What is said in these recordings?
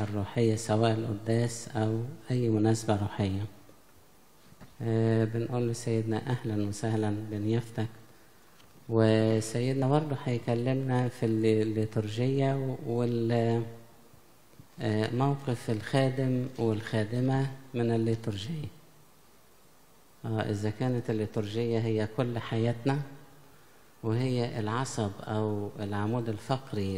الروحية سواء القداس أو أي مناسبة روحية آه، بنقول لسيدنا أهلا وسهلا بنيافتك وسيدنا برضه هيكلمنا في الل- الليتورجية وال آه، موقف الخادم والخادمة من الليتورجية آه، إذا كانت الليتورجية هي كل حياتنا وهي العصب أو العمود الفقري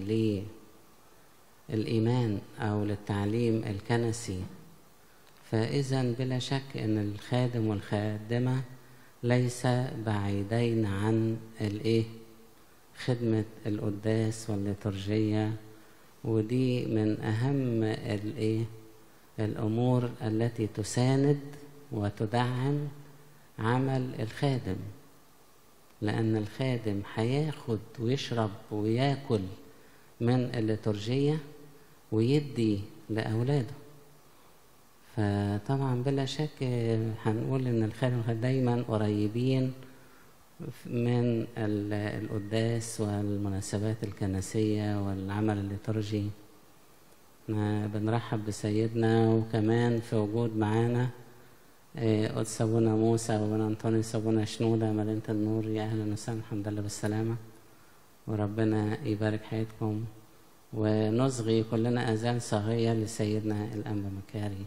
للإيمان أو للتعليم الكنسي فإذا بلا شك أن الخادم والخادمة ليس بعيدين عن الإيه خدمة القداس والليتورجية ودي من أهم الإيه الأمور التي تساند وتدعم عمل الخادم لأن الخادم هياخد ويشرب وياكل من الليتورجية ويدي لأولاده فطبعا بلا شك هنقول إن الخادم دايما قريبين من ال- القداس والمناسبات الكنسية والعمل الليتورجي آه، بنرحب بسيدنا وكمان في وجود معانا آه، قدس أبونا موسى وأبونا أنطونيوس أبونا شنودة مدينة النور يا أهلا وسهلا الحمد لله بالسلامة وربنا يبارك حياتكم ونصغي كلنا أذان صاغية لسيدنا الأنبا مكاري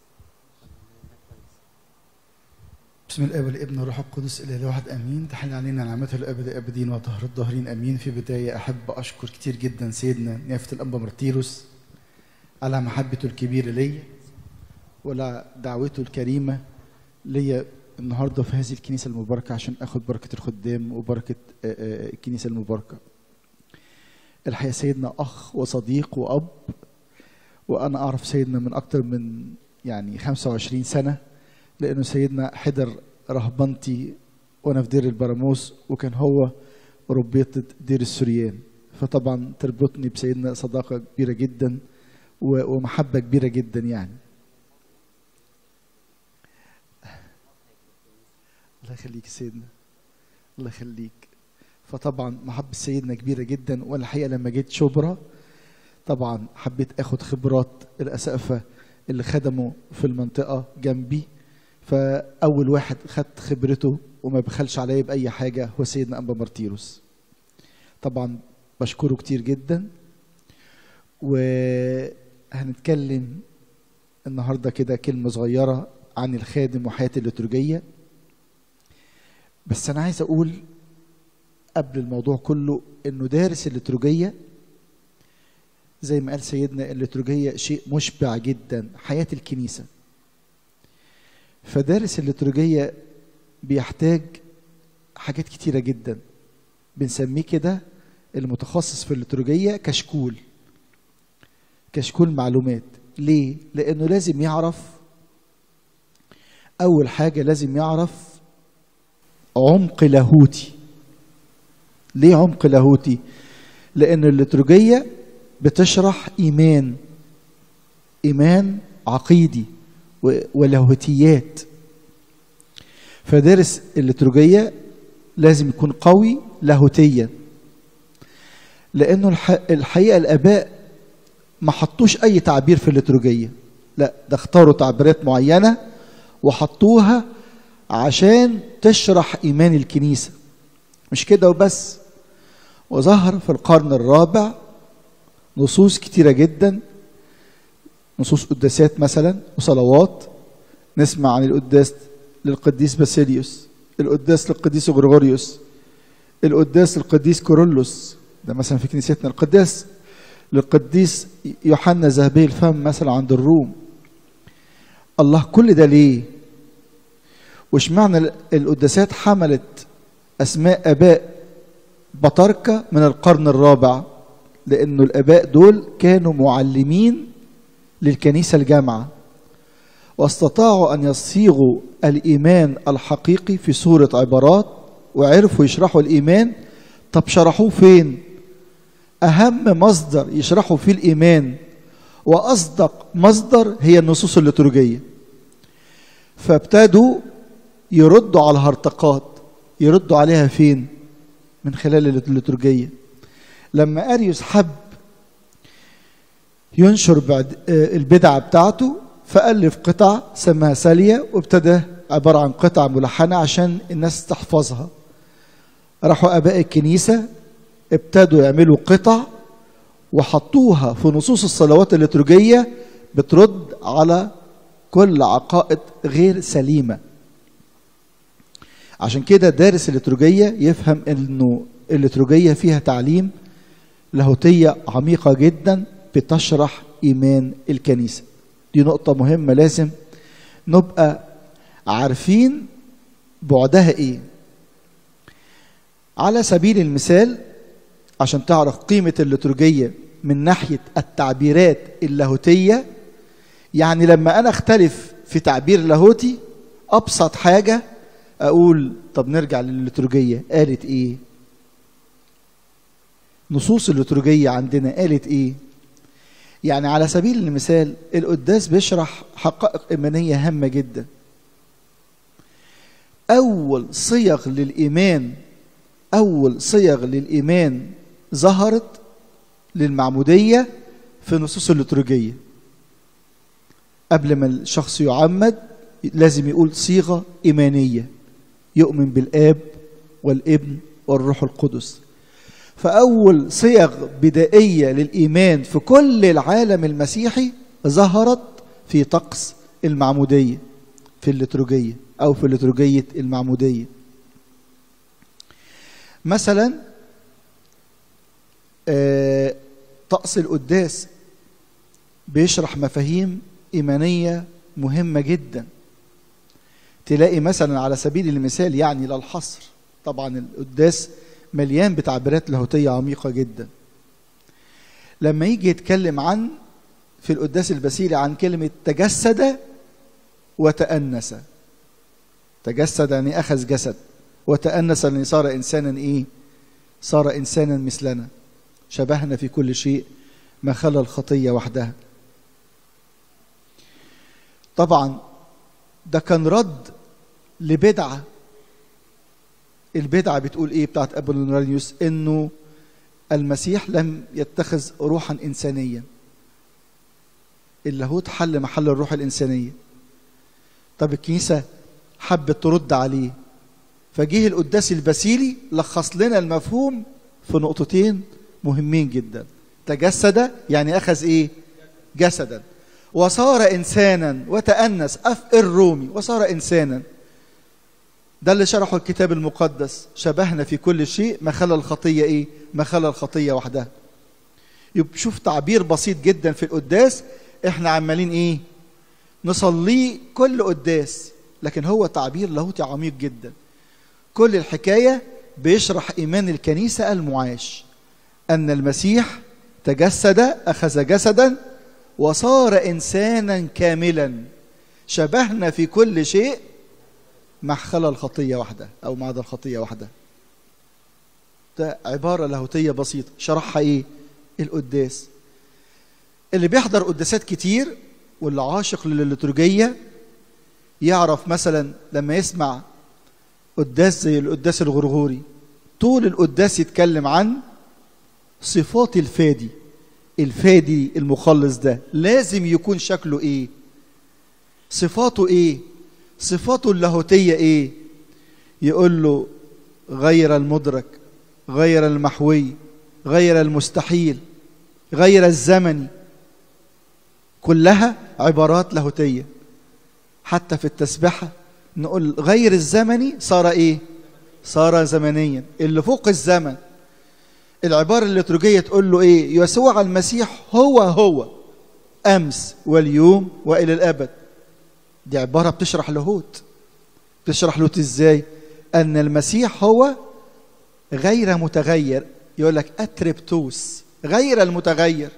بسم الاب والابن والروح القدس الاله الواحد امين تحل علينا نعمته الابد ابدين وطهر الظاهرين امين في بدايه احب اشكر كتير جدا سيدنا نيافه الانبا مرتيروس على محبته الكبيره ليا وعلى دعوته الكريمه ليا النهارده في هذه الكنيسه المباركه عشان اخد بركه الخدام وبركه آه، آه، الكنيسه المباركه الحقيقه سيدنا اخ وصديق واب وانا اعرف سيدنا من اكتر من يعني 25 سنه لانه سيدنا حضر رهبنتي وانا في دير البراموس وكان هو ربيطة دير السوريان فطبعا تربطني بسيدنا صداقة كبيرة جدا و- ومحبة كبيرة جدا يعني الله يخليك يا سيدنا الله يخليك فطبعا محبة سيدنا كبيرة جدا والحقيقة لما جيت شبرا طبعا حبيت اخد خبرات الاسقفة اللي خدموا في المنطقة جنبي فاول واحد خدت خبرته وما بخلش عليا باي حاجه هو سيدنا انبا مارتيروس طبعا بشكره كتير جدا وهنتكلم النهارده كده كلمه صغيره عن الخادم وحياته الليتورجيه بس انا عايز اقول قبل الموضوع كله انه دارس الليتورجيه زي ما قال سيدنا الليتورجيه شيء مشبع جدا حياه الكنيسه فدارس الليتورجية بيحتاج حاجات كتيرة جدا بنسميه كده المتخصص في الليتورجية كشكول كشكول معلومات ليه؟ لأنه لازم يعرف أول حاجة لازم يعرف عمق لاهوتي ليه عمق لاهوتي؟ لأن الليتورجية بتشرح إيمان إيمان عقيدي و- ولاهوتيات فدارس الليتورجية لازم يكون قوي لاهوتيا لأنه الح- الحقيقة الآباء ما حطوش أي تعبير في الليتورجية لا ده اختاروا تعبيرات معينة وحطوها عشان تشرح إيمان الكنيسة مش كده وبس وظهر في القرن الرابع نصوص كتيرة جدا نصوص قداسات مثلا وصلوات نسمع عن القداس للقديس باسيليوس القداس للقديس غريغوريوس القداس للقديس كورولوس ده مثلا في كنيستنا القداس للقديس يوحنا ذهبي الفم مثلا عند الروم الله كل ده ليه وش معنى القداسات حملت اسماء اباء بطاركه من القرن الرابع لانه الاباء دول كانوا معلمين للكنيسه الجامعه واستطاعوا ان يصيغوا الايمان الحقيقي في صوره عبارات وعرفوا يشرحوا الايمان طب شرحوه فين اهم مصدر يشرحوا فيه الايمان واصدق مصدر هي النصوص الليتورجيه فابتدوا يردوا على الهرطقات يردوا عليها فين من خلال الليتورجيه لما اريوس حب ينشر بعد آه، البدعة بتاعته فألف قطع سماها سالية وابتدى عبارة عن قطع ملحنة عشان الناس تحفظها راحوا آباء الكنيسة ابتدوا يعملوا قطع وحطوها في نصوص الصلوات الليتورجية بترد على كل عقائد غير سليمة عشان كده دارس الليتورجية يفهم انه الليتورجية فيها تعليم لاهوتية عميقة جدا بتشرح إيمان الكنيسة دي نقطة مهمة لازم نبقى عارفين بعدها إيه على سبيل المثال عشان تعرف قيمة الليتورجية من ناحية التعبيرات اللاهوتية يعني لما أنا أختلف في تعبير لاهوتي أبسط حاجة أقول طب نرجع للليتورجية قالت إيه نصوص الليتورجية عندنا قالت إيه يعني على سبيل المثال القداس بيشرح حقائق إيمانية هامة جدا أول صيغ للإيمان أول صيغ للإيمان ظهرت للمعمودية في نصوص الليتورجية قبل ما الشخص يعمد لازم يقول صيغة إيمانية يؤمن بالآب والابن والروح القدس فأول صيغ بدائية للإيمان في كل العالم المسيحي ظهرت في طقس المعمودية في الليتروجية أو في ليتروجية المعمودية مثلا آه، طقس القداس بيشرح مفاهيم إيمانية مهمة جدا تلاقي مثلا على سبيل المثال يعني لا الحصر طبعا القداس مليان بتعبيرات لاهوتية عميقة جدا لما يجي يتكلم عن في القداس البسيلي عن كلمة تجسد وتأنس تجسد يعني أخذ جسد وتأنس يعني صار إنسانا إيه صار إنسانا مثلنا شبهنا في كل شيء ما خلا الخطية وحدها طبعا ده كان رد لبدعة البدعة بتقول ايه بتاعت ابولوناريوس انه المسيح لم يتخذ روحا انسانيا اللاهوت حل محل الروح الانسانية طب الكنيسة حبت ترد عليه فجه القداس البسيلي لخص لنا المفهوم في نقطتين مهمين جدا تجسد يعني اخذ ايه جسدا وصار انسانا وتأنس اف الرومي وصار انسانا ده اللي شرحه الكتاب المقدس شبهنا في كل شيء ما خلا الخطية ايه ما خلا الخطية وحدها يبقى شوف تعبير بسيط جدا في القداس احنا عمالين ايه نصليه كل قداس لكن هو تعبير لاهوتي عميق جدا كل الحكاية بيشرح إيمان الكنيسة المعاش أن المسيح تجسد أخذ جسدا وصار إنسانا كاملا شبهنا في كل شيء مع خلا الخطية واحدة أو مع عدا الخطية واحدة ده عبارة لاهوتية بسيطة شرحها إيه القداس اللي بيحضر قداسات كتير واللي عاشق للليتورجية يعرف مثلا لما يسمع قداس زي القداس الغرغوري طول القداس يتكلم عن صفات الفادي الفادي المخلص ده لازم يكون شكله ايه صفاته ايه صفاته اللاهوتية ايه يقول له غير المدرك غير المحوي غير المستحيل غير الزمني كلها عبارات لاهوتية حتى في التسبحة نقول غير الزمني صار ايه صار زمنيا اللي فوق الزمن العبارة الليتروجية تقول له ايه يسوع المسيح هو هو امس واليوم والى الابد دي عبارة بتشرح لاهوت بتشرح لاهوت ازاي ان المسيح هو غير متغير يقول لك اتريبتوس غير المتغير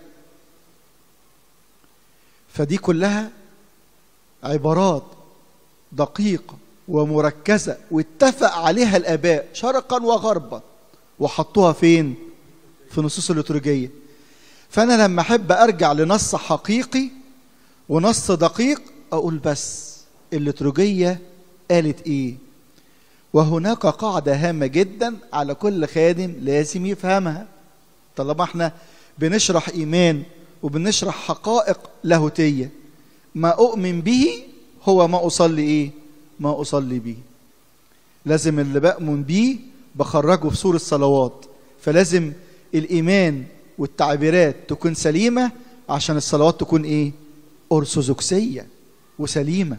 فدي كلها عبارات دقيقة ومركزة واتفق عليها الآباء شرقا وغربا وحطوها فين؟ في نصوص الليتورجية فأنا لما أحب أرجع لنص حقيقي ونص دقيق أقول بس الليتورجية قالت إيه؟ وهناك قاعدة هامة جدا على كل خادم لازم يفهمها طالما احنا بنشرح إيمان وبنشرح حقائق لاهوتية ما أؤمن به هو ما أصلي إيه ما أصلي به لازم اللي بأمن بيه بخرجه في سور الصلوات فلازم الإيمان والتعبيرات تكون سليمة عشان الصلوات تكون إيه أرثوذكسية وسليمة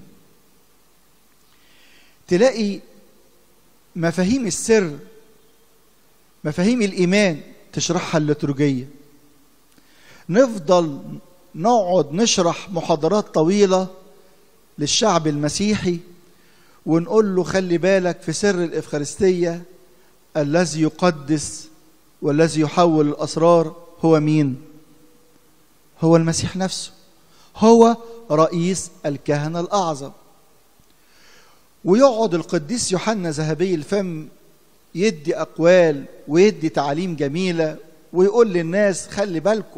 تلاقي مفاهيم السر مفاهيم الإيمان تشرحها الليتورجية نفضل نقعد نشرح محاضرات طويلة للشعب المسيحي ونقول له خلي بالك في سر الإفخارستية الذي يقدس والذي يحول الأسرار هو مين؟ هو المسيح نفسه هو رئيس الكهنة الأعظم ويقعد القديس يوحنا ذهبي الفم يدي أقوال ويدي تعاليم جميلة ويقول للناس خلي بالكم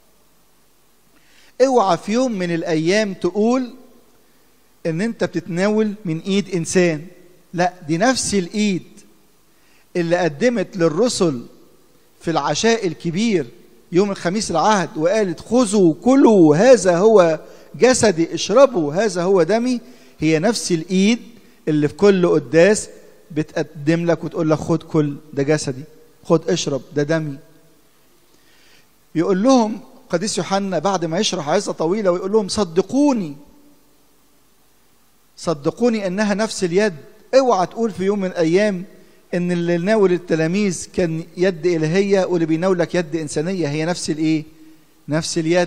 اوعى في يوم من الأيام تقول ان انت بتتناول من ايد انسان لا دي نفس الايد اللي قدمت للرسل في العشاء الكبير يوم الخميس العهد وقالت خذوا كلوا هذا هو جسدي اشربوا هذا هو دمي هي نفس الايد اللي في كل قداس بتقدم لك وتقول لك خد كل ده جسدي خد اشرب ده دمي يقول لهم قديس يوحنا بعد ما يشرح عظه طويله ويقول لهم صدقوني صدقوني انها نفس اليد اوعى تقول في يوم من الايام ان اللي ناول التلاميذ كان يد الهيه واللي بيناولك يد انسانيه هي نفس الايه نفس اليد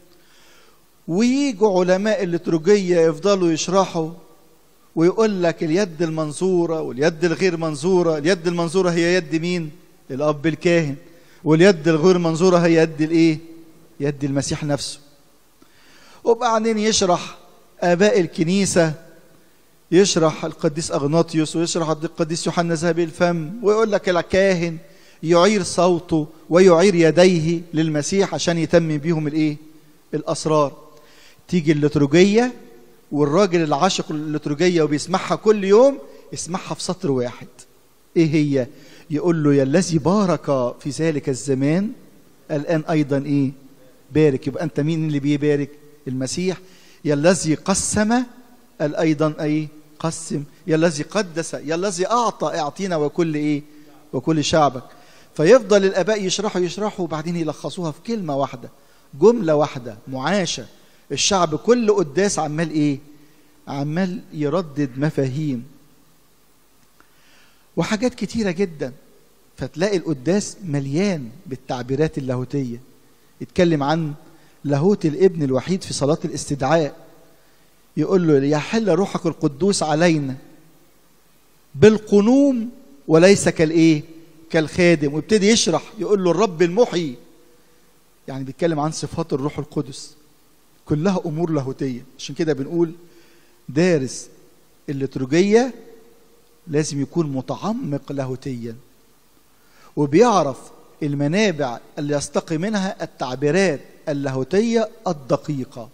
ويجوا علماء الليتورجيه يفضلوا يشرحوا ويقول لك اليد المنظوره واليد الغير منظوره اليد المنظوره هي يد مين الاب الكاهن واليد الغير منظوره هي يد الايه يد المسيح نفسه وبعدين يشرح اباء الكنيسه يشرح القديس اغناطيوس ويشرح القديس يوحنا ذهبي الفم ويقول لك الكاهن يعير صوته ويعير يديه للمسيح عشان يتم بيهم الايه الاسرار تيجي الليتورجيه والراجل اللي عاشق الليتورجيه وبيسمعها كل يوم يسمعها في سطر واحد ايه هي يقول له يا الذي بارك في ذلك الزمان الان ايضا ايه بارك يبقى انت مين اللي بيبارك المسيح يا الذي قسم قال ايضا ايه قسم يا الذي قدس يا الذي اعطى اعطينا وكل ايه وكل شعبك فيفضل الاباء يشرحوا يشرحوا وبعدين يلخصوها في كلمه واحده جمله واحده معاشه الشعب كل قداس عمال ايه عمال يردد مفاهيم وحاجات كتيره جدا فتلاقي القداس مليان بالتعبيرات اللاهوتيه يتكلم عن لاهوت الابن الوحيد في صلاه الاستدعاء يقول له يحل روحك القدوس علينا بالقنوم وليس كالايه كالخادم ويبتدي يشرح يقول له الرب المحيي يعني بيتكلم عن صفات الروح القدس كلها امور لاهوتيه عشان كده بنقول دارس الليتورجيه لازم يكون متعمق لاهوتيا وبيعرف المنابع اللي يستقي منها التعبيرات اللاهوتيه الدقيقه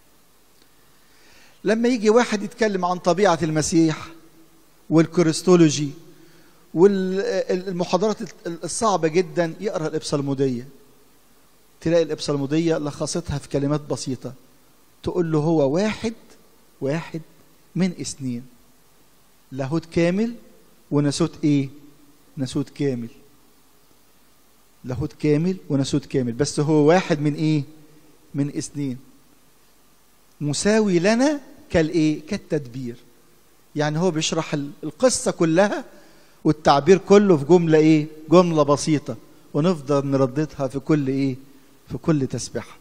لما يجي واحد يتكلم عن طبيعة المسيح والكريستولوجي والمحاضرات الصعبة جدا يقرأ الإبصالمودية تلاقي الإبصالمودية لخصتها في كلمات بسيطة تقول له هو واحد واحد من اثنين لاهوت كامل وناسوت ايه ناسوت كامل لاهوت كامل وناسوت كامل بس هو واحد من ايه من اثنين مساوي لنا كالايه كالتدبير يعني هو بيشرح القصه كلها والتعبير كله في جمله ايه جمله بسيطه ونفضل نرددها في كل ايه في كل تسبيحه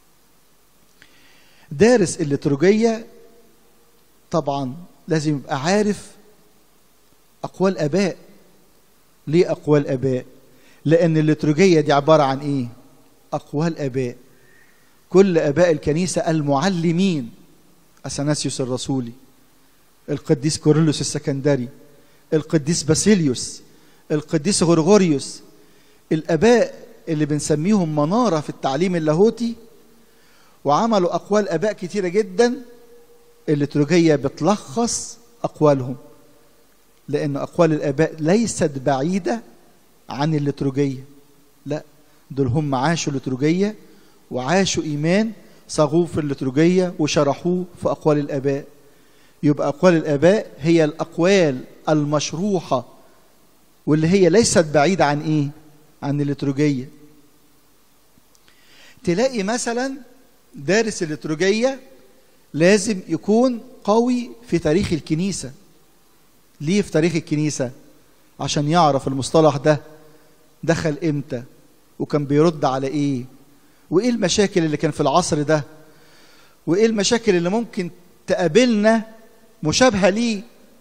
دارس الليتورجيه طبعا لازم يبقى عارف اقوال اباء ليه اقوال اباء لان الليتورجيه دي عباره عن ايه اقوال اباء كل اباء الكنيسه المعلمين اثناسيوس الرسولي القديس كورولوس السكندري القديس باسيليوس القديس غرغوريوس الاباء اللي بنسميهم مناره في التعليم اللاهوتي وعملوا اقوال اباء كتيره جدا الليتورجيه بتلخص اقوالهم لان اقوال الاباء ليست بعيده عن الليتورجيه لا دول هم عاشوا الليتورجيه وعاشوا إيمان صاغوه في الليتورجية وشرحوه في أقوال الآباء يبقى أقوال الآباء هي الأقوال المشروحة واللي هي ليست بعيدة عن إيه؟ عن الليتورجية تلاقي مثلا دارس الليتورجية لازم يكون قوي في تاريخ الكنيسة ليه في تاريخ الكنيسة؟ عشان يعرف المصطلح ده دخل امتى وكان بيرد على ايه وايه المشاكل اللي كان في العصر ده وايه المشاكل اللي ممكن تقابلنا مشابهه ليه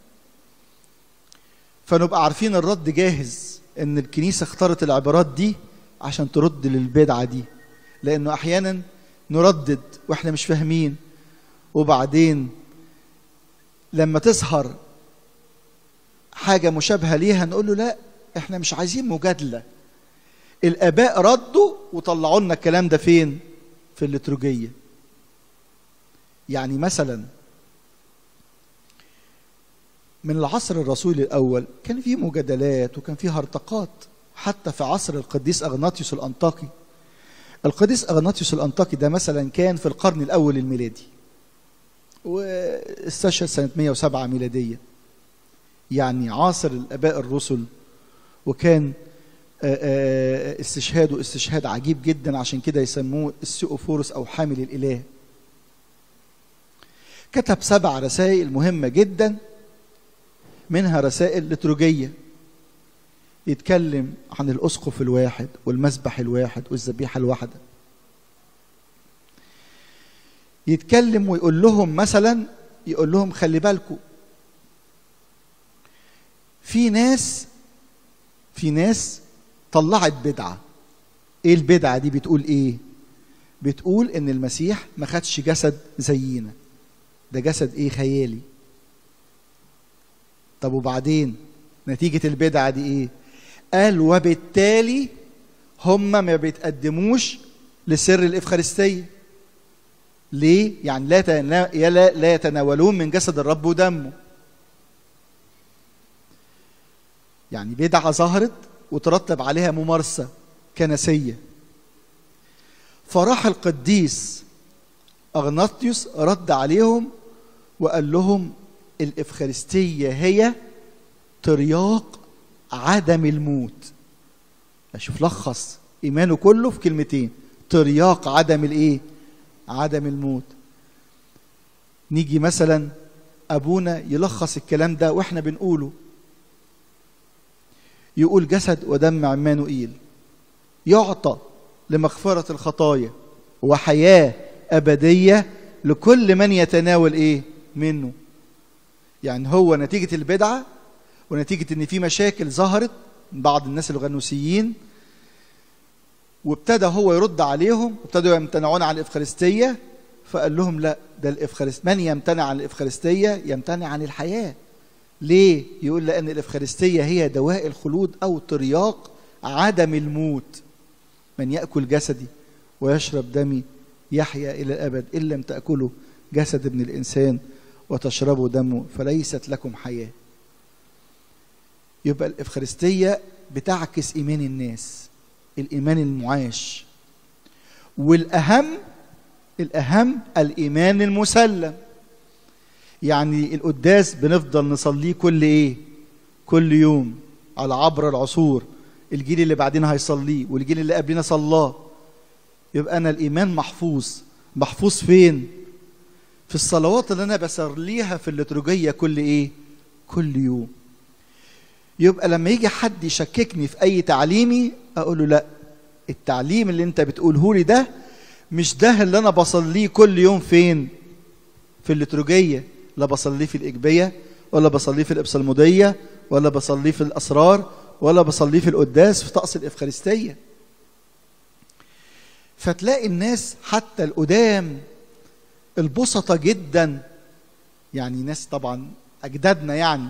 فنبقى عارفين الرد جاهز ان الكنيسه اختارت العبارات دي عشان ترد للبدعه دي لانه احيانا نردد واحنا مش فاهمين وبعدين لما تظهر حاجه مشابهه ليها نقول له لا احنا مش عايزين مجادله الاباء ردوا وطلعوا لنا الكلام ده فين في الليتروجيه يعني مثلا من العصر الرسولي الاول كان في مجادلات وكان في هرطقات حتى في عصر القديس اغناطيوس الانطاكي القديس اغناطيوس الانطاكي ده مثلا كان في القرن الاول الميلادي واستشهد سنه 107 ميلاديه يعني عاصر الاباء الرسل وكان استشهاده استشهاد عجيب جدا عشان كده يسموه السيوفورس او حامل الاله كتب سبع رسائل مهمه جدا منها رسائل لتروجيه يتكلم عن الاسقف الواحد والمسبح الواحد والذبيحه الواحده يتكلم ويقول لهم مثلا يقول لهم خلي بالكم في ناس في ناس طلعت بدعة ايه البدعة دي بتقول ايه بتقول ان المسيح ما خدش جسد زينا ده جسد ايه خيالي طب وبعدين نتيجة البدعة دي ايه قال وبالتالي هم ما بيتقدموش لسر الإفخارستية ليه؟ يعني لا لا لا يتناولون من جسد الرب ودمه يعني بدعة ظهرت وترتب عليها ممارسة كنسية فراح القديس أغناطيوس رد عليهم وقال لهم الإفخارستية هي ترياق عدم الموت أشوف لخص إيمانه كله في كلمتين ترياق عدم الإيه؟ عدم الموت نيجي مثلا أبونا يلخص الكلام ده وإحنا بنقوله يقول جسد ودم عمانوئيل يعطى لمغفرة الخطايا وحياة أبدية لكل من يتناول إيه منه يعني هو نتيجة البدعة ونتيجة إن في مشاكل ظهرت من بعض الناس الغنوسيين وابتدى هو يرد عليهم وابتدوا يمتنعون عن الإفخارستية فقال لهم لا ده الإفخارست من يمتنع عن الإفخارستية يمتنع عن الحياة ليه؟ يقول لأن الإفخارستية هي دواء الخلود أو ترياق عدم الموت من يأكل جسدي ويشرب دمي يحيا إلى الأبد إن لم تأكلوا جسد ابن الإنسان وتشربوا دمه فليست لكم حياة يبقى الإفخارستية بتعكس إيمان الناس الإيمان المعاش والأهم الأهم الإيمان المسلم يعني القداس بنفضل نصليه كل ايه كل يوم على عبر العصور الجيل اللي بعدين هيصليه والجيل اللي قبلنا صلاه يبقى انا الايمان محفوظ محفوظ فين في الصلوات اللي انا بصليها في الليتورجيه كل ايه كل يوم يبقى لما يجي حد يشككني في اي تعليمي اقول له لا التعليم اللي انت بتقوله لي ده مش ده اللي انا بصليه كل يوم فين في الليتورجيه لا بصليه في الإجبية ولا بصليه في الإبصالمودية ولا بصليه في الأسرار ولا بصليه في القداس في طقس الإفخارستية فتلاقي الناس حتى القدام البسطة جدا يعني ناس طبعا أجدادنا يعني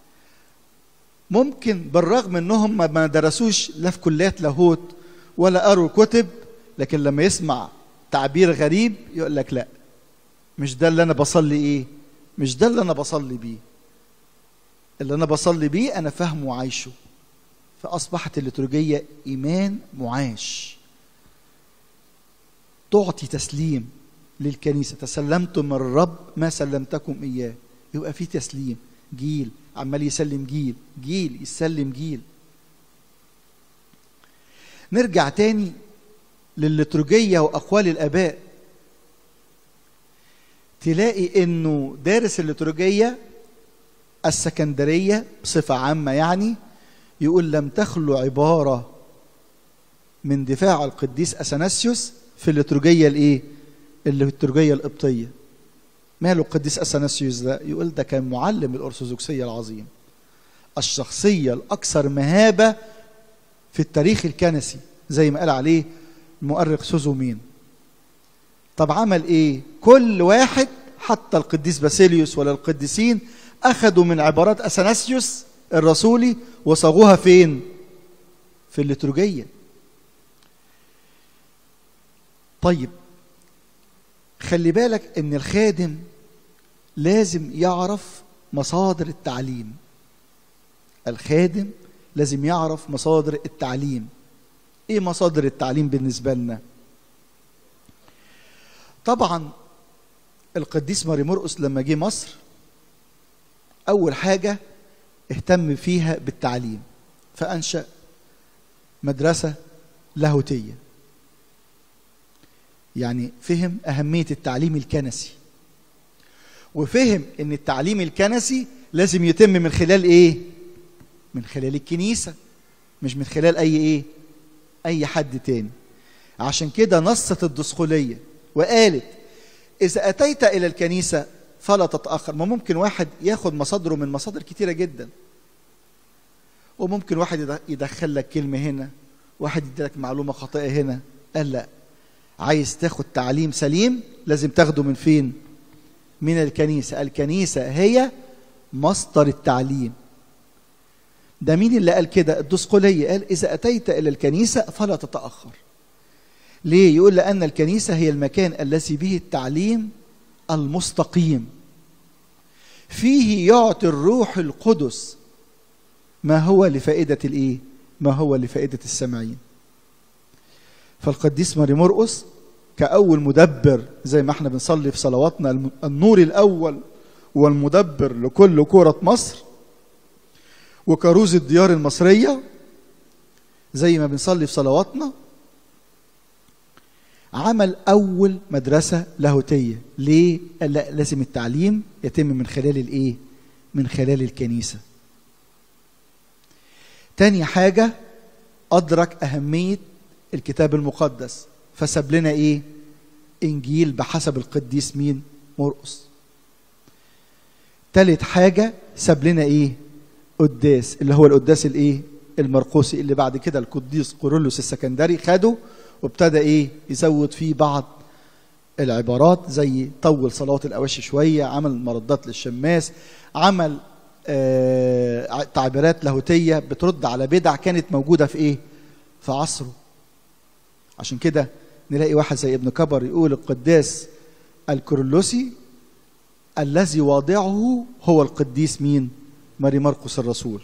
ممكن بالرغم انهم ما درسوش لا في كليات لاهوت ولا قروا كتب لكن لما يسمع تعبير غريب يقول لك لا مش ده اللي انا بصلي ايه مش ده اللي انا بصلي بيه اللي انا بصلي بيه انا فاهمه وعايشه فاصبحت الليتورجيه ايمان معاش تعطي تسليم للكنيسة تسلمتم من الرب ما سلمتكم إياه يبقى في تسليم جيل عمال يسلم جيل جيل يسلم جيل نرجع تاني لللترجية وأقوال الآباء تلاقي إنه دارس اللترجية السكندرية بصفة عامة يعني يقول لم تخلو عبارة من دفاع القديس أثناسيوس في اللترجية الإيه؟ اللترجية القبطية ماله القديس أثناسيوس ده؟ يقول ده كان معلم الأرثوذكسية العظيم الشخصية الأكثر مهابة في التاريخ الكنسي زي ما قال عليه المؤرخ سوزومين طب عمل ايه كل واحد حتى القديس باسيليوس ولا القديسين اخذوا من عبارات اثناسيوس الرسولي وصاغوها فين في الليتورجيه طيب خلي بالك ان الخادم لازم يعرف مصادر التعليم الخادم لازم يعرف مصادر التعليم ايه مصادر التعليم بالنسبه لنا طبعا القديس ماري مرقس لما جه مصر اول حاجه اهتم فيها بالتعليم فانشا مدرسه لاهوتيه يعني فهم اهميه التعليم الكنسي وفهم ان التعليم الكنسي لازم يتم من خلال ايه من خلال الكنيسه مش من خلال اي ايه اي حد تاني عشان كده نصت الدسخوليه وقالت اذا اتيت الى الكنيسه فلا تتاخر ما ممكن واحد ياخد مصادره من مصادر كتيره جدا وممكن واحد يدخل لك كلمه هنا واحد يدي لك معلومه خاطئه هنا قال لا عايز تاخد تعليم سليم لازم تاخده من فين من الكنيسه الكنيسه هي مصدر التعليم ده مين اللي قال كده الدسقلية قال إذا أتيت إلى الكنيسة فلا تتأخر ليه يقول لأن الكنيسة هي المكان الذي به التعليم المستقيم فيه يعطي الروح القدس ما هو لفائدة الإيه ما هو لفائدة السامعين فالقديس ماري مرقس كأول مدبر زي ما احنا بنصلي في صلواتنا النور الأول والمدبر لكل كرة مصر وكروز الديار المصرية زي ما بنصلي في صلواتنا عمل أول مدرسة لاهوتية ليه؟ قال لا لازم التعليم يتم من خلال الإيه؟ من خلال الكنيسة تاني حاجة أدرك أهمية الكتاب المقدس فساب لنا إيه؟ إنجيل بحسب القديس مين؟ مرقس تالت حاجة ساب لنا إيه؟ قداس اللي هو القداس الايه المرقوسي اللي بعد كده القديس قورولوس السكندري خده وابتدى ايه يزود فيه بعض العبارات زي طول صلوات الاواشي شويه عمل مردات للشماس عمل آه تعبيرات لاهوتيه بترد على بدع كانت موجوده في ايه في عصره عشان كده نلاقي واحد زي ابن كبر يقول القداس الكورولوسي الذي واضعه هو القديس مين ماري مرقس الرسول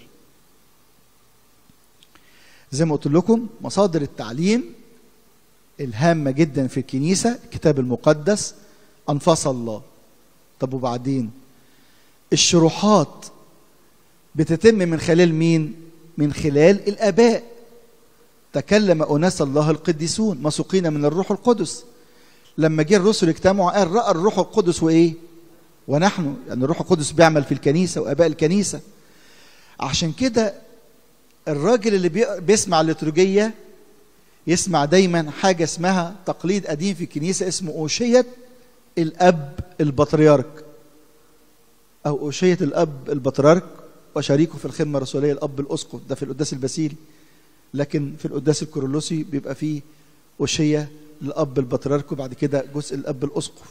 زي ما قلت لكم مصادر التعليم الهامة جدا في الكنيسة الكتاب المقدس أنفاس الله طب وبعدين الشروحات بتتم من خلال مين من خلال الآباء تكلم أناس الله القديسون مسوقين من الروح القدس لما جه الرسل اجتمعوا قال رأى الروح القدس وإيه ونحن يعني الروح القدس بيعمل في الكنيسة وآباء الكنيسة عشان كده الراجل اللي بيسمع الليتورجية يسمع دايما حاجة اسمها تقليد قديم في الكنيسة اسمه أوشية الأب البطريرك أو أوشية الأب البطريرك وشريكه في الخدمة الرسولية الأب الأسقف ده في القداس الباسيلي لكن في القداس الكورولوسي بيبقى فيه أوشية للأب البطريرك وبعد كده جزء الأب الأسقف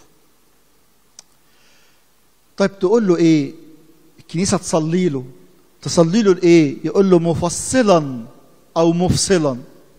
طيب تقول له ايه الكنيسه تصلي له تصلي له الايه يقول له مفصلا او مفصلا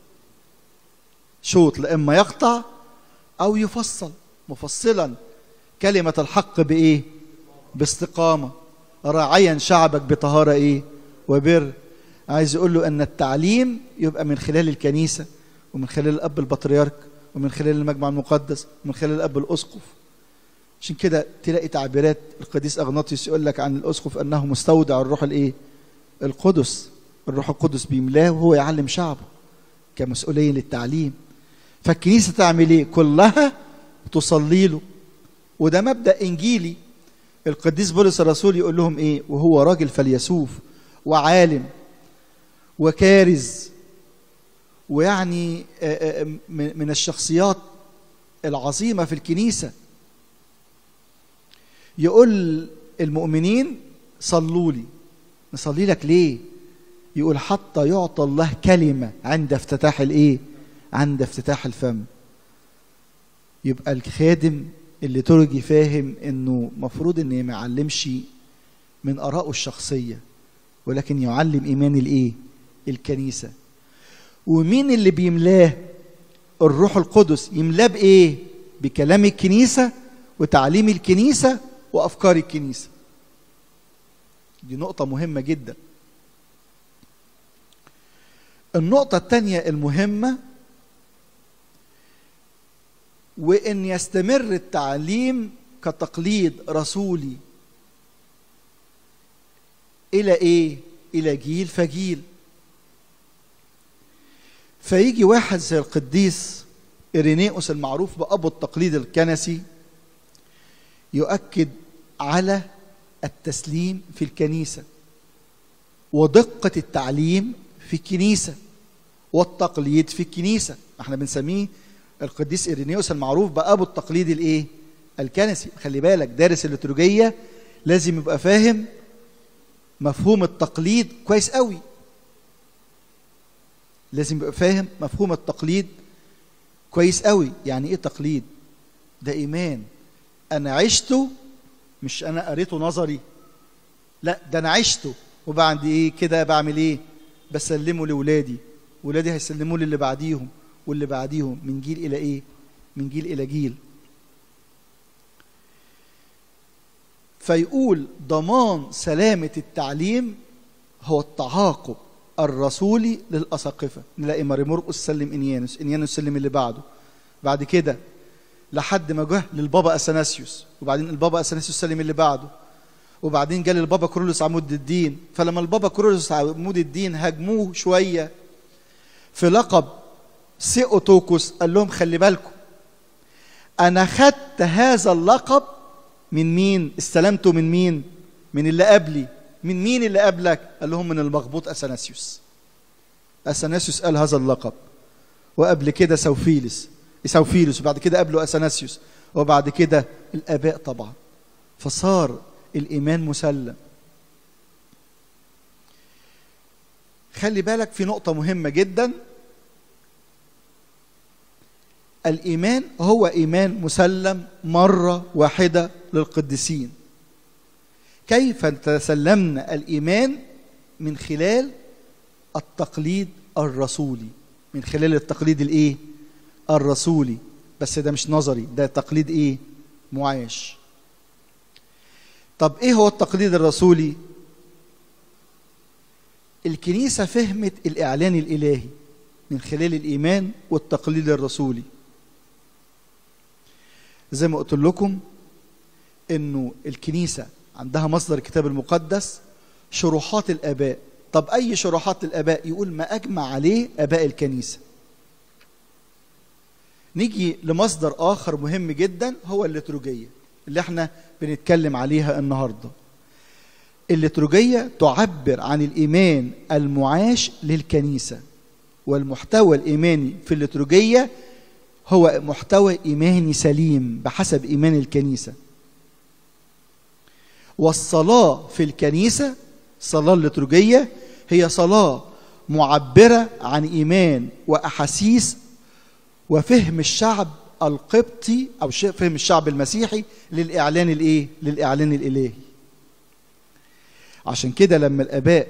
شوط لاما يقطع او يفصل مفصلا كلمه الحق بايه باستقامه راعيا شعبك بطهاره ايه وبر عايز يقول له ان التعليم يبقى من خلال الكنيسه ومن خلال الاب البطريرك ومن خلال المجمع المقدس ومن خلال الاب الاسقف عشان كده تلاقي تعبيرات القديس اغناطيوس يقول لك عن الاسقف انه مستودع الروح الايه القدس الروح القدس بيملاه وهو يعلم شعبه كمسؤوليه للتعليم فالكنيسه تعمل ايه كلها تصلي له وده مبدا انجيلي القديس بولس الرسول يقول لهم ايه وهو راجل فيلسوف وعالم وكارز ويعني آه، آه، من من الشخصيات العظيمه في الكنيسه يقول المؤمنين صلوا لي نصلي لك ليه يقول حتى يعطى الله كلمه عند افتتاح الايه عند افتتاح الفم يبقى الخادم اللي ترجي فاهم انه مفروض ان ما يعلمش من ارائه الشخصيه ولكن يعلم ايمان الايه الكنيسه ومين اللي بيملاه الروح القدس يملاه بايه بكلام الكنيسه وتعليم الكنيسه وافكار الكنيسه دي نقطه مهمه جدا النقطه الثانيه المهمه وان يستمر التعليم كتقليد رسولي الى ايه الى جيل فجيل فيجي واحد زي القديس إرينيوس المعروف بأبو التقليد الكنسي يؤكد على التسليم في الكنيسة ودقة التعليم في الكنيسة والتقليد في الكنيسة احنا بنسميه القديس إرينيوس المعروف بأبو التقليد الايه الكنسي خلي بالك دارس الليتورجية لازم يبقى فاهم مفهوم التقليد كويس قوي لازم يبقى فاهم مفهوم التقليد كويس قوي يعني ايه تقليد ده ايمان انا عشته مش انا قريته نظري لا ده انا عشته وبعد ايه كده بعمل ايه بسلمه لاولادي ولادي هيسلموه للي بعديهم واللي بعديهم من جيل الى ايه من جيل الى جيل فيقول ضمان سلامه التعليم هو التعاقب الرسولي للأساقفة نلاقي ماري مرقس سلم إنيانوس إنيانوس سلم اللي بعده بعد كده لحد ما جه للبابا أثناسيوس وبعدين البابا أثناسيوس سلم اللي بعده وبعدين جه للبابا كورولوس عمود الدين فلما البابا كورولوس عمود الدين هاجموه شوية في لقب سيوتوكوس قال لهم خلي بالكم أنا خدت هذا اللقب من مين استلمته من مين من اللي قبلي من مين اللي قبلك؟ قال لهم من المغبوط اثناسيوس. اثناسيوس قال هذا اللقب. وقبل كده سوفيلس سوفيلس وبعد كده قبله اثناسيوس وبعد كده الاباء طبعا. فصار الايمان مسلم. خلي بالك في نقطة مهمة جدا الإيمان هو إيمان مسلم مرة واحدة للقديسين كيف تسلمنا الايمان من خلال التقليد الرسولي من خلال التقليد الايه الرسولي بس ده مش نظري ده تقليد ايه معاش طب ايه هو التقليد الرسولي الكنيسه فهمت الاعلان الالهي من خلال الايمان والتقليد الرسولي زي ما قلت لكم انه الكنيسه عندها مصدر الكتاب المقدس شروحات الاباء طب اي شروحات الاباء يقول ما اجمع عليه اباء الكنيسه نيجي لمصدر اخر مهم جدا هو الليتروجيه اللي احنا بنتكلم عليها النهارده الليتروجيه تعبر عن الايمان المعاش للكنيسه والمحتوى الايماني في الليتروجيه هو محتوى ايماني سليم بحسب ايمان الكنيسه والصلاة في الكنيسة الصلاة الليتورجية هي صلاة معبرة عن إيمان وأحاسيس وفهم الشعب القبطي أو فهم الشعب المسيحي للإعلان الإيه؟ للإعلان الإلهي. عشان كده لما الآباء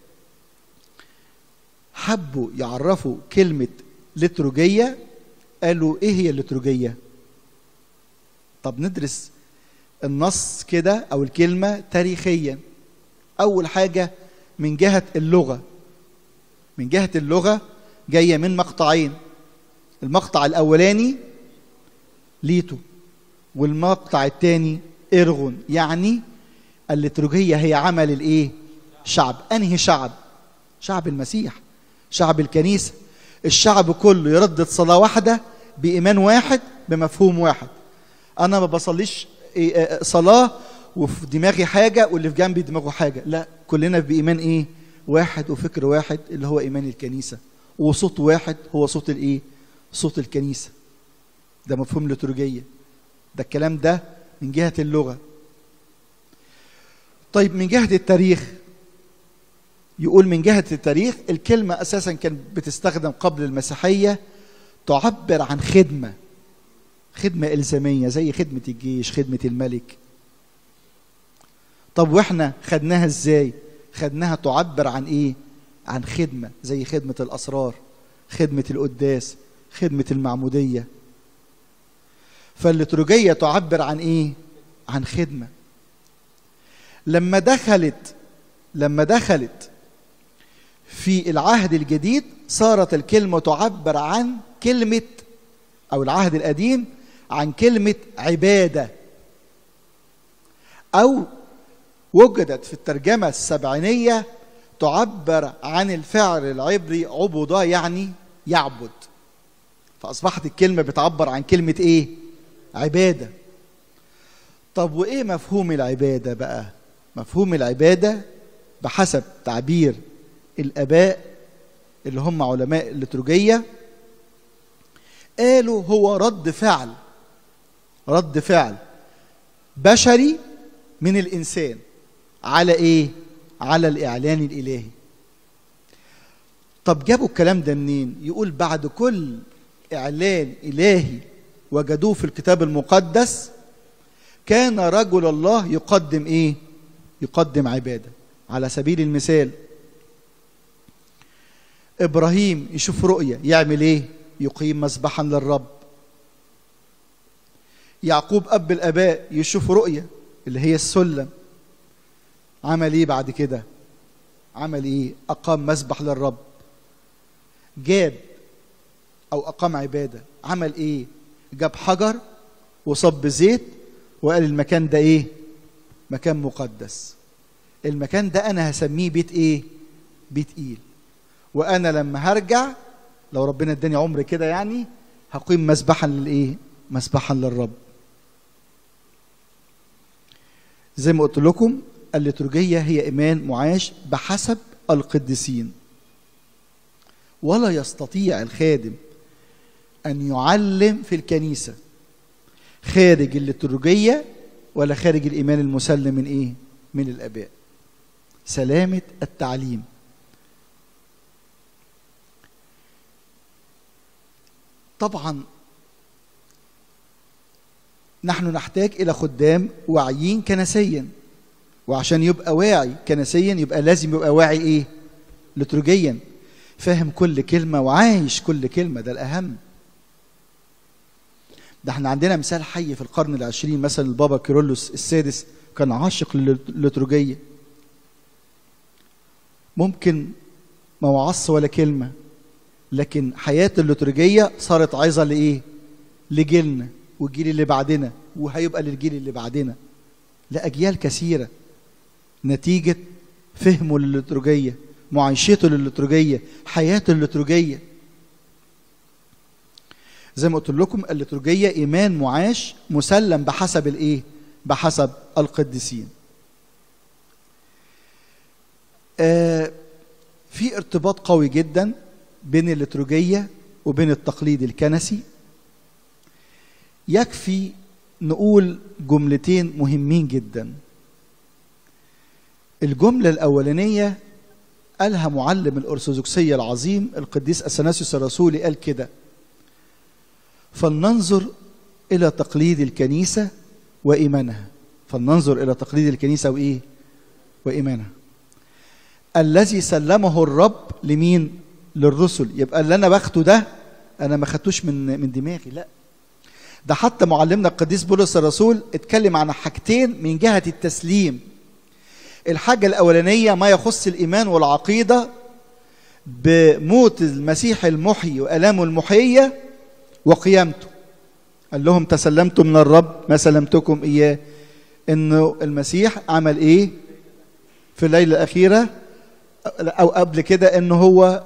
حبوا يعرفوا كلمة لتروجية قالوا إيه هي الليتروجية؟ طب ندرس النص كده او الكلمه تاريخيا اول حاجه من جهه اللغه من جهه اللغه جايه من مقطعين المقطع الاولاني ليتو والمقطع الثاني ارغن يعني الليتورجية هي عمل الايه شعب انهي شعب شعب المسيح شعب الكنيسة الشعب كله يردد صلاة واحدة بإيمان واحد بمفهوم واحد أنا ما بصليش إيه، آه، صلاة وفي دماغي حاجة واللي في جنبي دماغه حاجة لا كلنا بإيمان إيه واحد وفكر واحد اللي هو إيمان الكنيسة وصوت واحد هو صوت الإيه صوت الكنيسة ده مفهوم لترجية ده الكلام ده من جهة اللغة طيب من جهة التاريخ يقول من جهة التاريخ الكلمة أساسا كانت بتستخدم قبل المسيحية تعبر عن خدمة خدمة إلزامية زي خدمة الجيش خدمة الملك طب واحنا خدناها ازاي خدناها تعبر عن ايه عن خدمة زي خدمة الأسرار خدمة القداس خدمة المعمودية فالليتورجية تعبر عن ايه عن خدمة لما دخلت لما دخلت في العهد الجديد صارت الكلمة تعبر عن كلمة أو العهد القديم عن كلمة عبادة أو وجدت في الترجمة السبعينية تعبر عن الفعل العبري عبودة يعني يعبد فأصبحت الكلمة بتعبر عن كلمة إيه؟ عبادة طب وإيه مفهوم العبادة بقى؟ مفهوم العبادة بحسب تعبير الآباء اللي هم علماء الليتورجية قالوا هو رد فعل رد فعل بشري من الإنسان على إيه؟ على الإعلان الإلهي طب جابوا الكلام ده منين؟ يقول بعد كل إعلان إلهي وجدوه في الكتاب المقدس كان رجل الله يقدم إيه؟ يقدم عبادة على سبيل المثال ابراهيم يشوف رؤيه يعمل ايه يقيم مذبحا للرب يعقوب اب الاباء يشوف رؤيه اللي هي السلم عمل ايه بعد كده عمل ايه اقام مذبح للرب جاب او اقام عباده عمل ايه جاب حجر وصب زيت وقال المكان ده ايه مكان مقدس المكان ده انا هسميه بيت ايه بيت ايل وانا لما هرجع لو ربنا اداني عمر كده يعني هقيم مسبحا للايه مسبحا للرب زي ما قلت لكم الليتورجية هي إيمان معاش بحسب القديسين ولا يستطيع الخادم أن يعلم في الكنيسة خارج الليتورجية ولا خارج الإيمان المسلم من إيه؟ من الآباء سلامة التعليم طبعا نحن نحتاج الى خدام واعيين كنسيا وعشان يبقى واعي كنسيا يبقى لازم يبقى واعي ايه لترجيا فاهم كل كلمه وعايش كل كلمه ده الاهم ده احنا عندنا مثال حي في القرن العشرين مثلا البابا كيرلس السادس كان عاشق للترجيه ممكن ما وعص ولا كلمه لكن حياة الليتورجية صارت عظة لإيه؟ لجيلنا والجيل اللي بعدنا وهيبقى للجيل اللي بعدنا لأجيال كثيرة نتيجة فهمه للليتورجية معايشته للليتورجية حياته الليتورجية زي ما قلت لكم الليتورجية إيمان معاش مسلم بحسب الإيه؟ بحسب القديسين آه في ارتباط قوي جدا بين الليتورجية وبين التقليد الكنسي يكفي نقول جملتين مهمين جدا الجملة الأولانية قالها معلم الأرثوذكسية العظيم القديس أثناسيوس الرسولي قال كده فلننظر إلى تقليد الكنيسة وإيمانها فلننظر إلى تقليد الكنيسة وإيه وإيمانها الذي سلمه الرب لمين للرسل يبقى اللي انا باخده ده انا ما خدتوش من من دماغي لا ده حتى معلمنا القديس بولس الرسول اتكلم عن حاجتين من جهه التسليم الحاجه الاولانيه ما يخص الايمان والعقيده بموت المسيح المحيي والامه المحيه وقيامته قال لهم تسلمتم من الرب ما سلمتكم اياه انه المسيح عمل ايه في الليله الاخيره او قبل كده انه هو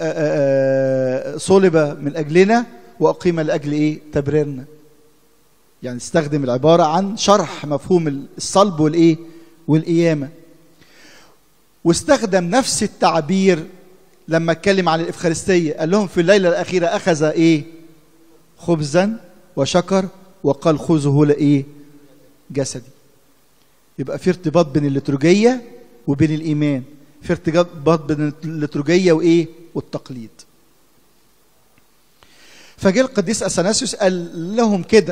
صلب من اجلنا واقيم لاجل ايه تبريرنا يعني استخدم العباره عن شرح مفهوم الصلب والايه والقيامه واستخدم نفس التعبير لما اتكلم عن الافخارستيه قال لهم في الليله الاخيره اخذ ايه خبزا وشكر وقال خذه لايه جسدي يبقى في ارتباط بين الليتورجيه وبين الايمان في ارتباط بين الليتورجيه وايه والتقليد فجاء القديس اثناسيوس قال لهم كده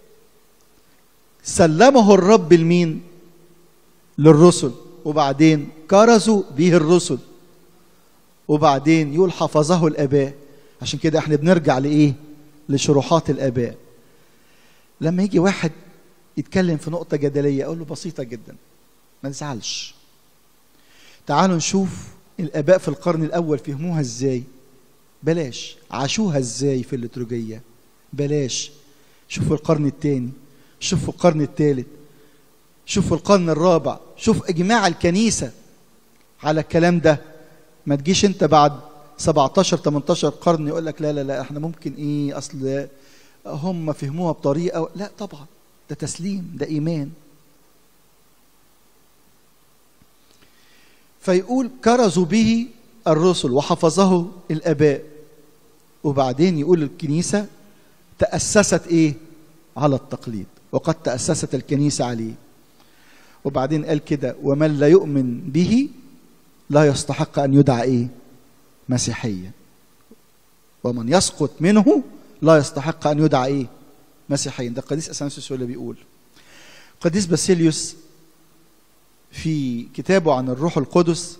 سلمه الرب لمين للرسل وبعدين كرزوا به الرسل وبعدين يقول حفظه الاباء عشان كده احنا بنرجع لايه لشروحات الاباء لما يجي واحد يتكلم في نقطه جدليه اقول له بسيطه جدا ما تزعلش تعالوا نشوف الاباء في القرن الاول فهموها ازاي بلاش عاشوها ازاي في الليتورجيه بلاش شوفوا القرن الثاني شوفوا القرن الثالث شوفوا القرن الرابع شوف اجماع الكنيسه على الكلام ده ما تجيش انت بعد 17 18 قرن يقول لك لا لا لا احنا ممكن ايه اصل هم فهموها بطريقه لا طبعا ده تسليم ده ايمان فيقول كرزوا به الرسل وحفظه الاباء وبعدين يقول الكنيسه تاسست ايه على التقليد وقد تاسست الكنيسه عليه وبعدين قال كده ومن لا يؤمن به لا يستحق ان يدعى ايه مسيحيا ومن يسقط منه لا يستحق ان يدعى ايه مسيحيا ده القديس اثناسيوس اللي بيقول القديس باسيليوس في كتابه عن الروح القدس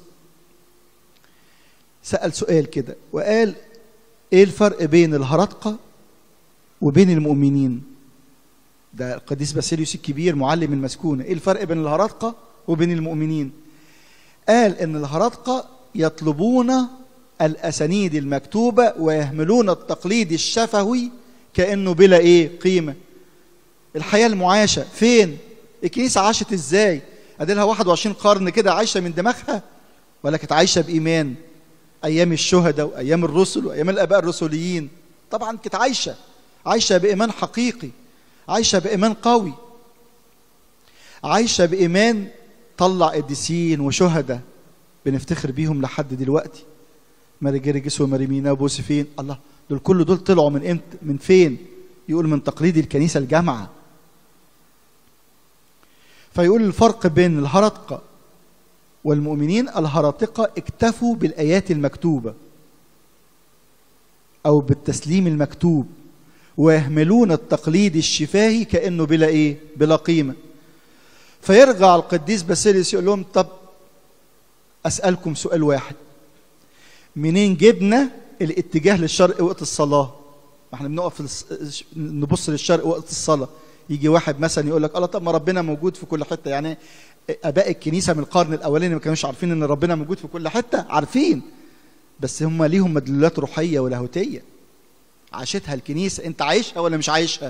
سأل سؤال كده وقال ايه الفرق بين الهرطقة وبين المؤمنين ده القديس باسيليوس الكبير معلم المسكونة ايه الفرق بين الهرطقة وبين المؤمنين قال ان الهرطقة يطلبون الاسانيد المكتوبة ويهملون التقليد الشفوي كأنه بلا ايه قيمة الحياة المعاشة فين الكنيسة عاشت ازاي اديلها 21 قرن كده عايشة من دماغها ولا كانت عايشة بإيمان أيام الشهداء وأيام الرسل وأيام الآباء الرسوليين طبعا كانت عايشة عايشة بإيمان حقيقي عايشة بإيمان قوي عايشة بإيمان طلع قديسين وشهداء بنفتخر بيهم لحد دلوقتي ماري جرجس وماري مينا وبوسفين الله دول كل دول طلعوا من امتى من فين يقول من تقليد الكنيسة الجامعة فيقول الفرق بين الهرطقة والمؤمنين الهراطقة اكتفوا بالآيات المكتوبة أو بالتسليم المكتوب ويهملون التقليد الشفاهي كأنه بلا إيه؟ بلا قيمة فيرجع القديس باسيليوس يقول لهم طب أسألكم سؤال واحد منين جبنا الاتجاه للشرق وقت الصلاة؟ ما احنا بنقف نبص للشرق وقت الصلاة يجي واحد مثلا يقول لك الله طب ما ربنا موجود في كل حتة يعني اباء الكنيسه من القرن الاولاني ما كانوش عارفين ان ربنا موجود في كل حته عارفين بس هم ليهم مدلولات روحيه ولاهوتيه عاشتها الكنيسه انت عايشها ولا مش عايشها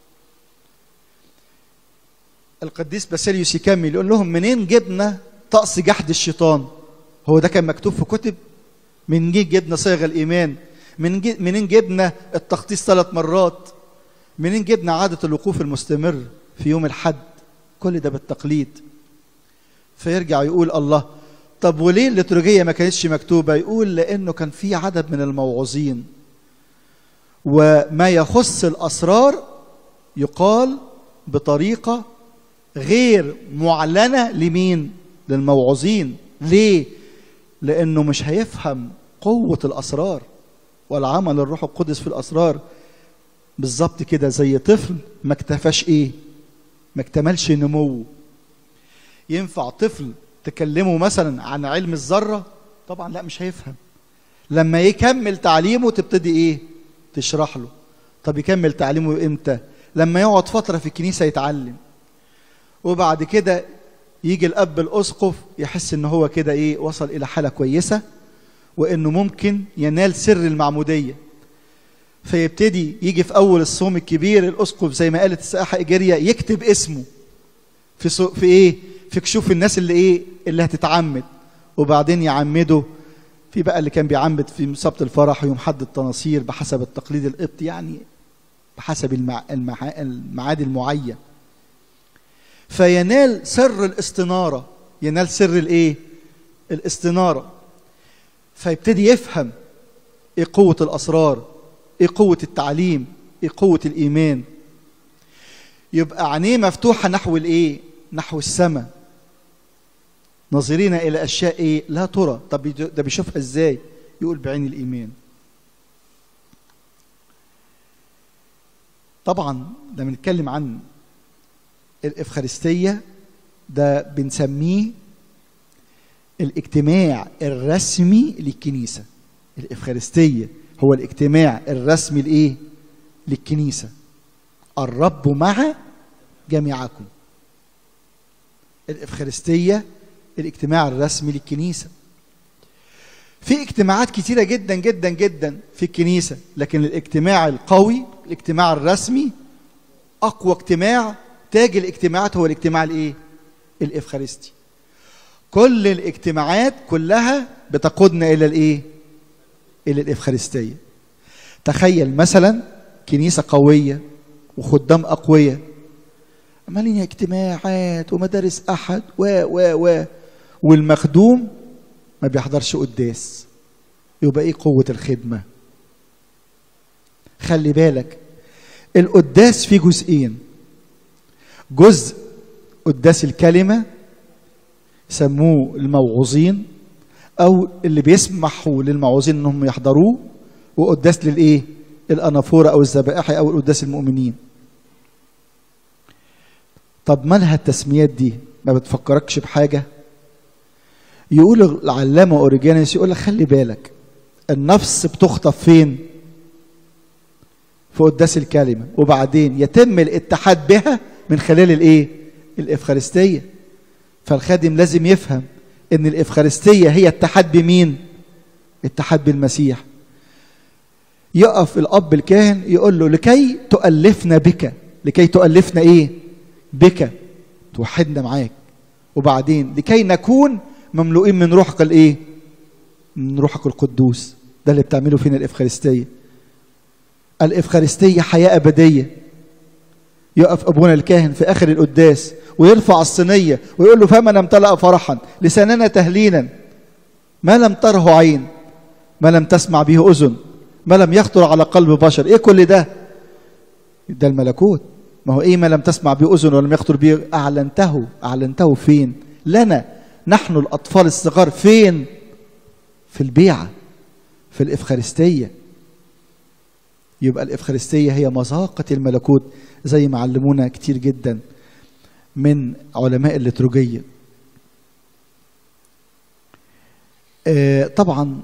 القديس باسيليوس يكمل يقول لهم منين جبنا طقس جحد الشيطان هو ده كان مكتوب في كتب من جه جبنا صيغ الايمان من جي منين جبنا التخطيص ثلاث مرات منين جبنا عاده الوقوف المستمر في يوم الحد كل ده بالتقليد فيرجع يقول الله طب وليه الليتورجية ما كانتش مكتوبة يقول لأنه كان في عدد من الموعظين وما يخص الأسرار يقال بطريقة غير معلنة لمين للموعظين ليه لأنه مش هيفهم قوة الأسرار والعمل الروح القدس في الأسرار بالظبط كده زي طفل ما اكتفاش ايه ما اكتملش نموه ينفع طفل تكلمه مثلا عن علم الذره طبعا لا مش هيفهم لما يكمل تعليمه تبتدي ايه تشرح له طب يكمل تعليمه امتى لما يقعد فتره في الكنيسه يتعلم وبعد كده يجي الاب الاسقف يحس ان هو كده ايه وصل الى حاله كويسه وانه ممكن ينال سر المعموديه فيبتدي يجي في اول الصوم الكبير الاسقف زي ما قالت السائحه ايجاريه يكتب اسمه في سو في ايه في كشوف الناس اللي ايه اللي هتتعمد وبعدين يعمدوا في بقى اللي كان بيعمد في مسابقه الفرح ويوم حد التناصير بحسب التقليد القبطي يعني بحسب المع... المع... الميعاد المعين فينال سر الاستناره ينال سر الايه الاستناره فيبتدي يفهم ايه قوه الاسرار ايه قوه التعليم ايه قوه الايمان يبقى عينيه مفتوحه نحو الايه نحو السماء ناظرين الى اشياء ايه لا ترى طب ده بيشوفها ازاي يقول بعين الايمان طبعا لما نتكلم عن الافخارستيه ده بنسميه الاجتماع الرسمي للكنيسه الافخارستيه هو الاجتماع الرسمي لايه للكنيسه الرب مع جميعكم الافخارستيه الاجتماع الرسمي للكنيسه في اجتماعات كتيرة جدا جدا جدا في الكنيسة لكن الاجتماع القوي الاجتماع الرسمي أقوى اجتماع تاج الاجتماعات هو الاجتماع الايه الافخارستي كل الاجتماعات كلها بتقودنا الى الايه الى الافخارستيه تخيل مثلا كنيسه قويه وخدام اقوياء عمالين اجتماعات ومدارس احد و و و والمخدوم ما بيحضرش قداس يبقى ايه قوه الخدمه خلي بالك القداس فيه جزئين جزء قداس الكلمة سموه الموعوظين أو اللي بيسمحوا للموعوظين إنهم يحضروه وقداس للإيه؟ الأنافورة أو الذبائح أو القداس المؤمنين. طب مالها التسميات دي؟ ما بتفكركش بحاجة؟ يقول العلامة أوريجانيس يقول لك خلي بالك النفس بتخطف فين؟ في قداس الكلمة وبعدين يتم الاتحاد بها من خلال الايه الافخارستيه فالخادم لازم يفهم ان الافخارستيه هي اتحاد بمين اتحاد بالمسيح يقف الاب الكاهن يقول له لكي تؤلفنا بك لكي تؤلفنا ايه بك توحدنا معاك وبعدين لكي نكون مملوئين من روحك الايه من روحك القدوس ده اللي بتعمله فينا الافخارستيه الافخارستيه حياه ابديه يقف ابونا الكاهن في اخر القداس ويرفع الصينيه ويقول له فمن امتلأ فرحا لساننا تهليلا ما لم تره عين ما لم تسمع به اذن ما لم يخطر على قلب بشر ايه كل ده ده الملكوت ما هو ايه ما لم تسمع به اذن ولم يخطر به اعلنته اعلنته فين لنا نحن الاطفال الصغار فين في البيعه في الافخارستيه يبقى الافخارستيه هي مذاقه الملكوت زي ما علمونا كتير جدا من علماء الليتروجيه آه طبعا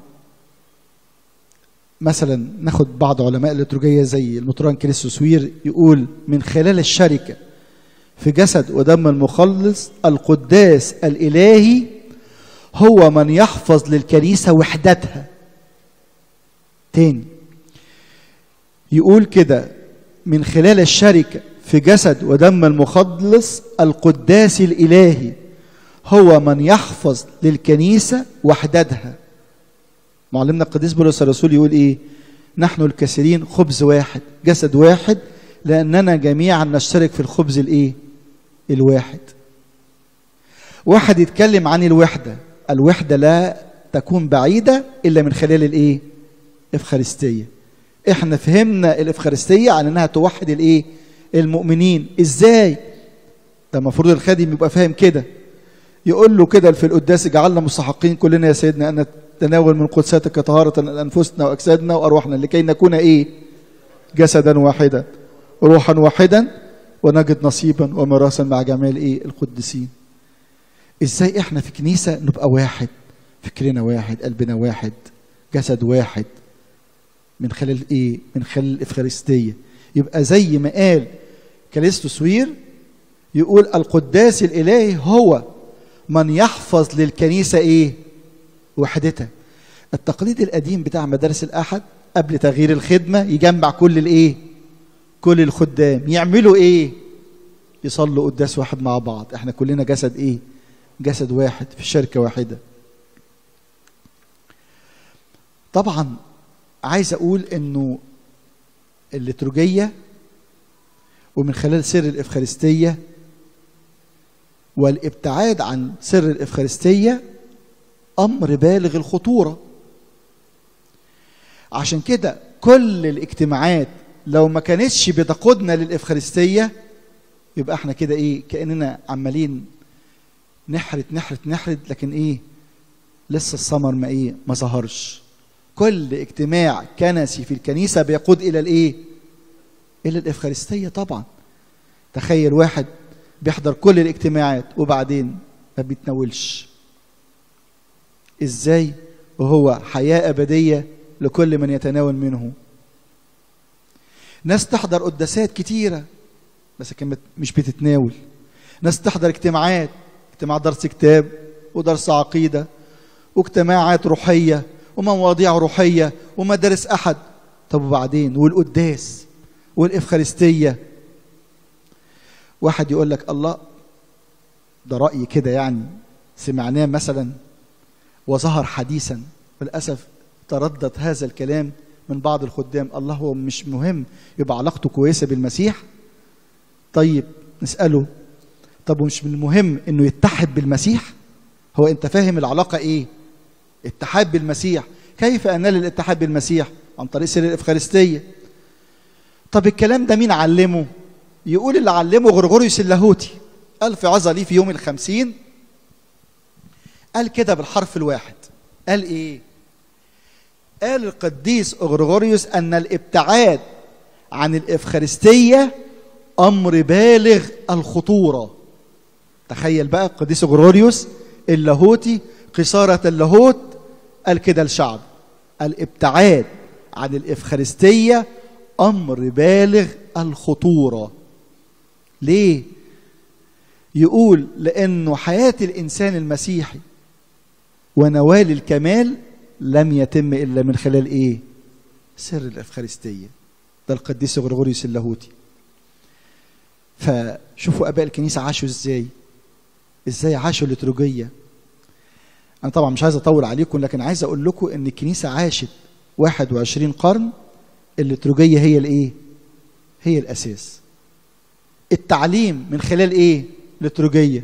مثلا ناخد بعض علماء الليتروجيه زي المطران كريستوس وير يقول من خلال الشركه في جسد ودم المخلص القداس الالهي هو من يحفظ للكنيسه وحدتها تاني يقول كده من خلال الشركة في جسد ودم المخلص القداس الإلهي هو من يحفظ للكنيسة وحدتها معلمنا القديس بولس الرسول يقول إيه نحن الكثيرين خبز واحد جسد واحد لأننا جميعا نشترك في الخبز الإيه الواحد واحد يتكلم عن الوحدة الوحدة لا تكون بعيدة إلا من خلال الإيه إفخارستية احنا فهمنا الافخارستيه عن انها توحد الايه المؤمنين ازاي ده المفروض الخادم يبقى فاهم كده يقول له كده في القداس اجعلنا مستحقين كلنا يا سيدنا ان نتناول من قدساتك طهاره لانفسنا واجسادنا وارواحنا لكي نكون ايه جسدا واحدا روحا واحدا ونجد نصيبا وميراثا مع جميع الايه القديسين ازاي احنا في كنيسه نبقى واحد فكرنا واحد قلبنا واحد جسد واحد من خلال ايه من خلال الافخارستيه يبقى زي ما قال كاليستوس وير يقول القداس الالهي هو من يحفظ للكنيسه ايه وحدتها التقليد القديم بتاع مدارس الاحد قبل تغيير الخدمة يجمع كل الايه كل الخدام يعملوا ايه يصلوا قداس واحد مع بعض احنا كلنا جسد ايه جسد واحد في شركة واحدة طبعا عايز اقول انه الليتورجية ومن خلال سر الإفخارستية والابتعاد عن سر الإفخارستية أمر بالغ الخطورة عشان كده كل الاجتماعات لو ما كانتش بتقودنا للإفخارستية يبقى احنا كده ايه كأننا عمالين نحرت نحرت نحرت لكن ايه لسه الثمر ما ايه ما ظهرش كل اجتماع كنسي في الكنيسة بيقود إلى الإيه؟ إلى الإفخارستية طبعا تخيل واحد بيحضر كل الاجتماعات وبعدين ما بيتناولش إزاي؟ وهو حياة أبدية لكل من يتناول منه ناس تحضر قداسات كتيرة بس كانت مش بتتناول ناس تحضر اجتماعات اجتماع درس كتاب ودرس عقيدة واجتماعات روحية ومواضيع روحية ومدارس أحد طب وبعدين والقداس والإفخارستية واحد يقول لك الله ده رأي كده يعني سمعناه مثلا وظهر حديثا وللأسف تردد هذا الكلام من بعض الخدام الله هو مش مهم يبقى علاقته كويسة بالمسيح طيب نسأله طب ومش من المهم انه يتحد بالمسيح هو انت فاهم العلاقة ايه اتحاد بالمسيح كيف انال الاتحاد بالمسيح عن طريق سر الافخارستيه طب الكلام ده مين علمه يقول اللي علمه غرغوريوس اللاهوتي قال في عظة ليه في يوم الخمسين قال كده بالحرف الواحد قال ايه قال القديس غرغوريوس ان الابتعاد عن الافخارستيه امر بالغ الخطوره تخيل بقى القديس غرغوريوس اللاهوتي قصارة اللاهوت قال كده الشعب الابتعاد عن الإفخارستية أمر بالغ الخطورة ليه؟ يقول لأنه حياة الإنسان المسيحي ونوال الكمال لم يتم إلا من خلال إيه؟ سر الإفخارستية ده القديس غرغوريوس اللاهوتي فشوفوا اباء الكنيسه عاشوا ازاي ازاي عاشوا الليتروجيه انا طبعا مش عايز اطول عليكم لكن عايز اقول لكم ان الكنيسه عاشت 21 قرن الليتروجيه هي الايه هي الاساس التعليم من خلال ايه ليتروجيه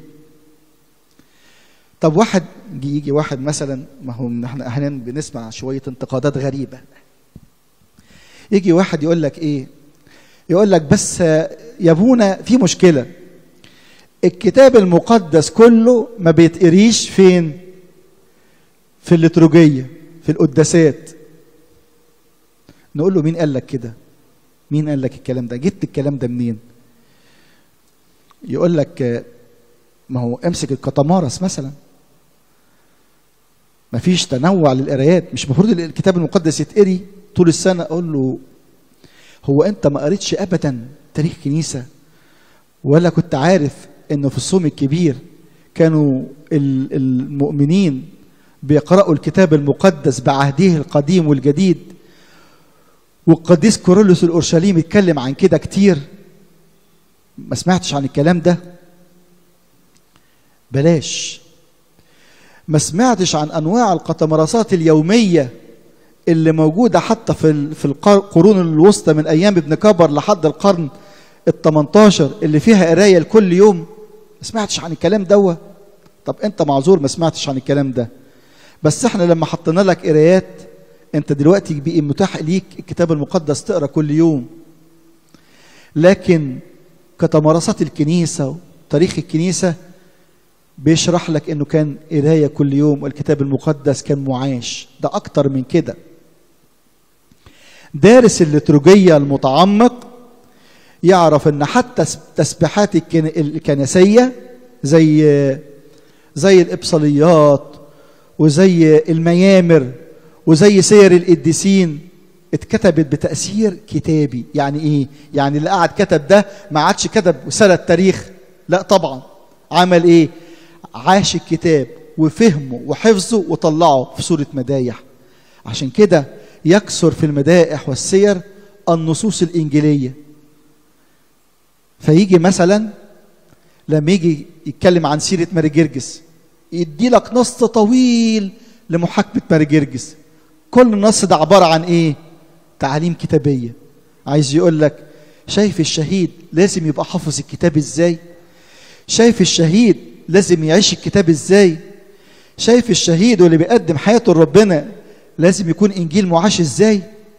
طب واحد يجي, يجي واحد مثلا ما هو احنا احيانا بنسمع شويه انتقادات غريبه يجي واحد يقول لك ايه يقول لك بس يا ابونا في مشكله الكتاب المقدس كله ما بيتقريش فين في الليتروجيه في القداسات نقول له مين قال لك كده مين قال لك الكلام ده جبت الكلام ده منين يقول لك ما هو امسك الكتمارس مثلا ما فيش تنوع للقرايات مش المفروض الكتاب المقدس يتقري طول السنه اقول له هو انت ما قريتش ابدا تاريخ كنيسه ولا كنت عارف انه في الصوم الكبير كانوا المؤمنين بيقرأوا الكتاب المقدس بعهده القديم والجديد والقديس كورولوس الأورشليم اتكلم عن كده كتير ما سمعتش عن الكلام ده بلاش ما سمعتش عن أنواع القطمرسات اليومية اللي موجودة حتى في في القرون الوسطى من أيام ابن كبر لحد القرن ال 18 اللي فيها قراية لكل يوم ما سمعتش عن الكلام دوت طب أنت معذور ما سمعتش عن الكلام ده بس احنا لما حطينا لك قرايات انت دلوقتي بقي متاح ليك الكتاب المقدس تقرا كل يوم لكن كتمارسات الكنيسه وتاريخ الكنيسه بيشرح لك انه كان قرايه كل يوم والكتاب المقدس كان معاش ده اكتر من كده دارس الليتروجيه المتعمق يعرف ان حتى التسبيحات الكنسيه زي زي الابصاليات وزي الميامر وزي سير القديسين اتكتبت بتأثير كتابي يعني ايه يعني اللي قعد كتب ده ما عادش كتب سنة تاريخ لا طبعا عمل ايه عاش الكتاب وفهمه وحفظه وطلعه في صورة مدايح عشان كده يكثر في المدائح والسير النصوص الإنجيلية فيجي مثلا لما يجي يتكلم عن سيرة ماري جرجس يدي لك نص طويل لمحاكمة ماري جرجس كل نص ده عبارة عن ايه تعاليم كتابية عايز يقول لك شايف الشهيد لازم يبقى حافظ الكتاب ازاي شايف الشهيد لازم يعيش الكتاب ازاي شايف الشهيد واللي بيقدم حياته لربنا لازم يكون انجيل معاش ازاي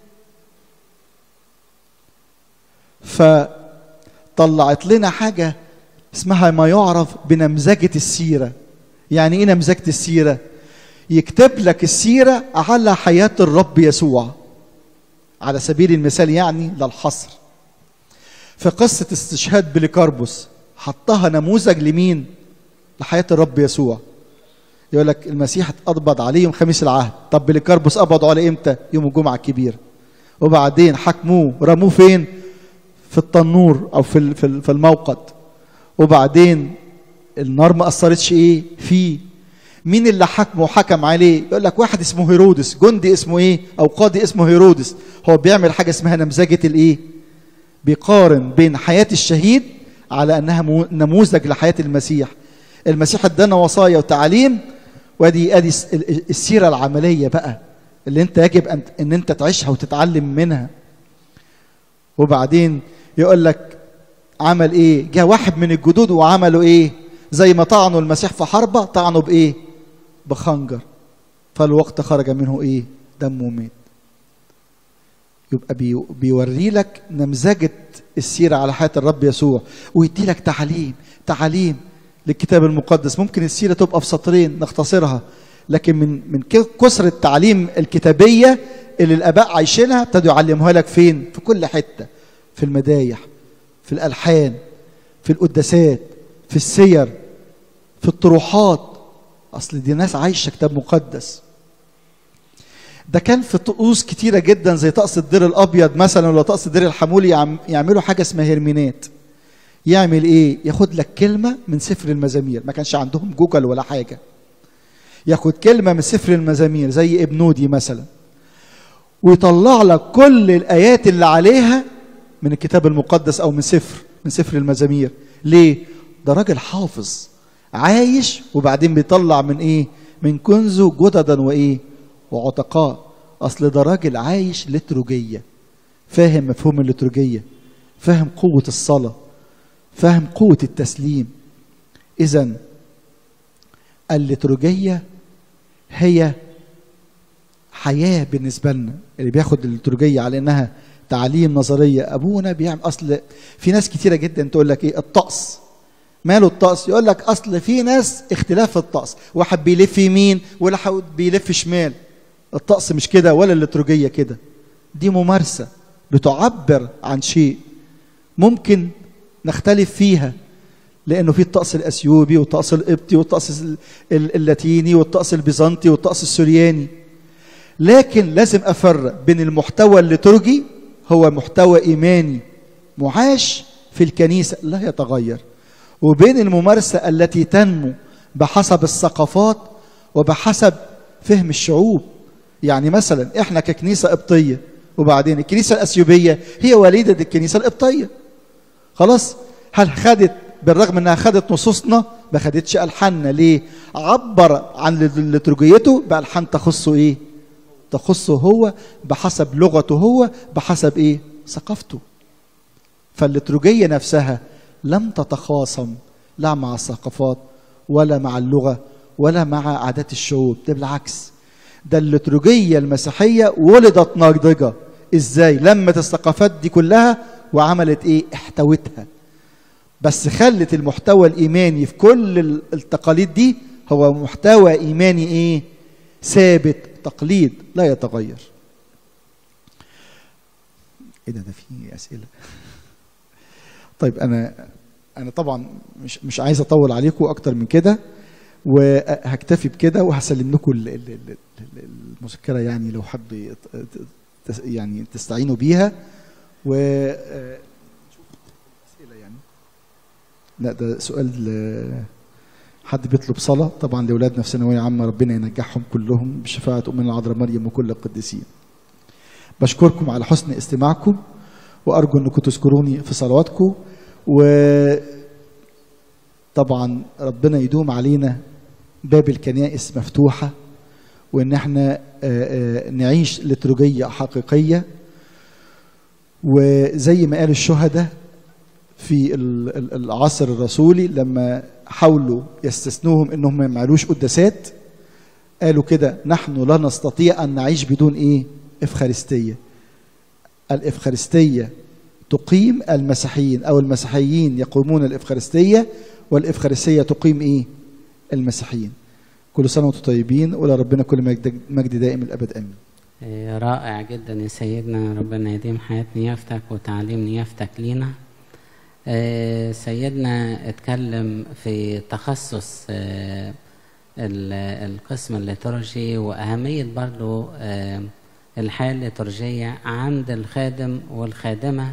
فطلعت لنا حاجه اسمها ما يعرف بنمذجه السيره يعني ايه نمذجه السيره يكتب لك السيره على حياه الرب يسوع على سبيل المثال يعني للحصر في قصه استشهاد بليكاربوس حطها نموذج لمين لحياه الرب يسوع يقول لك المسيح اتقبض عليه يوم خميس العهد طب بليكاربوس قبضوا عليه امتى يوم الجمعه الكبير وبعدين حكموه رموه فين في التنور او في في في الموقد وبعدين النار ما اثرتش ايه فيه مين اللي حكمه وحكم عليه يقول لك واحد اسمه هيرودس جندي اسمه ايه او قاضي اسمه هيرودس هو بيعمل حاجه اسمها نمذجه الايه بيقارن بين حياه الشهيد على انها نموذج لحياه المسيح المسيح ادانا وصايا وتعاليم وادي ادي السيره العمليه بقى اللي انت يجب ان ان انت تعيشها وتتعلم منها وبعدين يقول لك عمل ايه جاء واحد من الجدود وعملوا ايه زي ما طعنوا المسيح في حربه طعنوا بايه بخنجر فالوقت خرج منه ايه دم ومات يبقى بي بيوري لك نمذجه السيره على حياه الرب يسوع ويدي لك تعاليم تعاليم للكتاب المقدس ممكن السيره تبقى في سطرين نختصرها لكن من من كثر التعليم الكتابيه اللي الاباء عايشينها ابتدوا يعلموها لك فين في كل حته في المدايح في الالحان في القداسات في السير في الطروحات اصل دي ناس عايشه كتاب مقدس ده كان في طقوس كتيره جدا زي طقس الدير الابيض مثلا ولا طقس الدير الحمولي يعملوا حاجه اسمها هرمينات يعمل ايه ياخد لك كلمه من سفر المزامير ما كانش عندهم جوجل ولا حاجه ياخد كلمه من سفر المزامير زي ابنودي مثلا ويطلع لك كل الايات اللي عليها من الكتاب المقدس او من سفر من سفر المزامير ليه ده راجل حافظ عايش وبعدين بيطلع من ايه من كنزه جددا وايه وعتقاء اصل ده راجل عايش لتروجيه فاهم مفهوم الليتروجيه فاهم قوه الصلاه فاهم قوه التسليم اذا الليتروجيه هي حياه بالنسبه لنا اللي بياخد الليتورجيه على انها تعليم نظريه ابونا بيعمل اصل في ناس كتيره جدا تقول لك ايه الطقس ماله الطقس يقول لك اصل في ناس اختلاف في الطقس واحد بيلف يمين ولا بيلف شمال الطقس مش كده ولا الليتورجيه كده دي ممارسه بتعبر عن شيء ممكن نختلف فيها لانه في الطقس الاثيوبي والطقس القبطي والطقس اللاتيني والطقس البيزنطي والطقس السورياني لكن لازم افرق بين المحتوى الليتورجي هو محتوى ايماني معاش في الكنيسه لا يتغير وبين الممارسه التي تنمو بحسب الثقافات وبحسب فهم الشعوب يعني مثلا احنا ككنيسه قبطيه وبعدين الكنيسه الاثيوبيه هي وليده الكنيسه القبطيه خلاص هل خدت بالرغم انها خدت نصوصنا ما خدتش الحاننا ليه عبر عن لترجيته بالحان تخصه ايه تخصه هو بحسب لغته هو بحسب ايه ثقافته فاللتروجية نفسها لم تتخاصم لا مع الثقافات ولا مع اللغة ولا مع عادات الشعوب ده بالعكس ده اللتروجية المسيحية ولدت ناضجة ازاي لمت الثقافات دي كلها وعملت ايه احتوتها بس خلت المحتوى الايماني في كل التقاليد دي هو محتوى ايماني ايه ثابت تقليد لا يتغير ايه ده ده في اسئله طيب انا انا طبعا مش مش عايز اطول عليكم اكتر من كده وهكتفي بكده وهسلم لكم المذكره يعني لو حب يعني تستعينوا بيها و اسئله يعني لا ده سؤال حد بيطلب صلاة طبعا لأولادنا في ثانوية عامة ربنا ينجحهم كلهم بشفاعة أمنا العذراء مريم وكل القديسين بشكركم على حسن استماعكم وارجو انكم تذكروني في صلواتكم وطبعا ربنا يدوم علينا باب الكنائس مفتوحه وان احنا آه، آه، نعيش لتروجيه حقيقيه وزي ما قال الشهداء في ال- ال- العصر الرسولي لما حاولوا يستثنوهم انهم ما يعملوش قداسات قالوا كده نحن لا نستطيع ان نعيش بدون ايه افخارستيه الافخارستيه تقيم المسيحيين او المسيحيين يقومون الافخارستيه والافخارستيه تقيم ايه المسيحيين كل سنه وانتم طيبين ولا ربنا كل مجد مجد دائم الابد امين إيه، رائع جدا يا سيدنا ربنا يديم حياة نيافتك وتعليم نيافتك لينا إيه، سيدنا اتكلم في تخصص آه، ال- القسم الليتورجي وأهمية برضو آه، الحياة الليتورجية عند الخادم والخادمة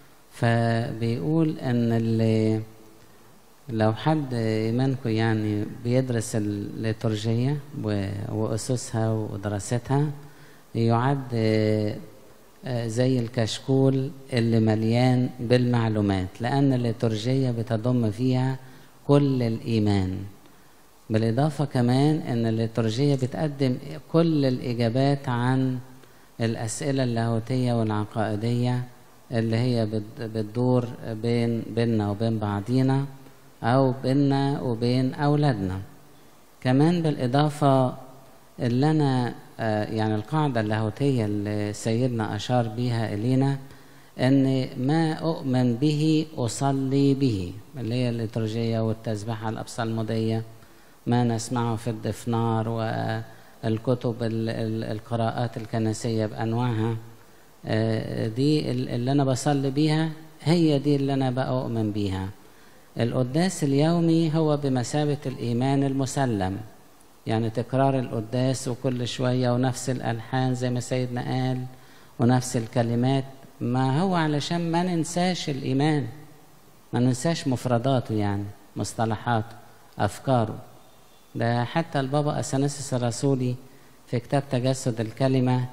فبيقول إن اللي لو حد منكم يعني بيدرس الليتورجية و- وأسسها ودراستها يعد آه، آه، زي الكشكول اللي مليان بالمعلومات لأن الليتورجية بتضم فيها كل الإيمان بالإضافة كمان أن الليتورجية بتقدم كل الإجابات عن الأسئلة اللاهوتية والعقائدية اللي هي بت- بتدور بين بيننا وبين بعضينا أو بيننا وبين أولادنا كمان بالإضافة اللي أنا آه، يعني القاعدة اللاهوتية اللي سيدنا أشار بيها إلينا أن ما أؤمن به أصلي به اللي هي الليتورجية والتسبيحة الأبصالمودية ما نسمعه في الدفنار والكتب ال- ال- القراءات الكنسية بأنواعها آه، دي ال- اللي أنا بصلي بيها هي دي اللي أنا بقى أؤمن بيها القداس اليومي هو بمثابة الإيمان المسلم يعني تكرار القداس وكل شوية ونفس الألحان زي ما سيدنا قال ونفس الكلمات ما هو علشان ما ننساش الإيمان ما ننساش مفرداته يعني مصطلحاته أفكاره ده حتى البابا أثناسيس الرسولي في كتاب تجسد الكلمة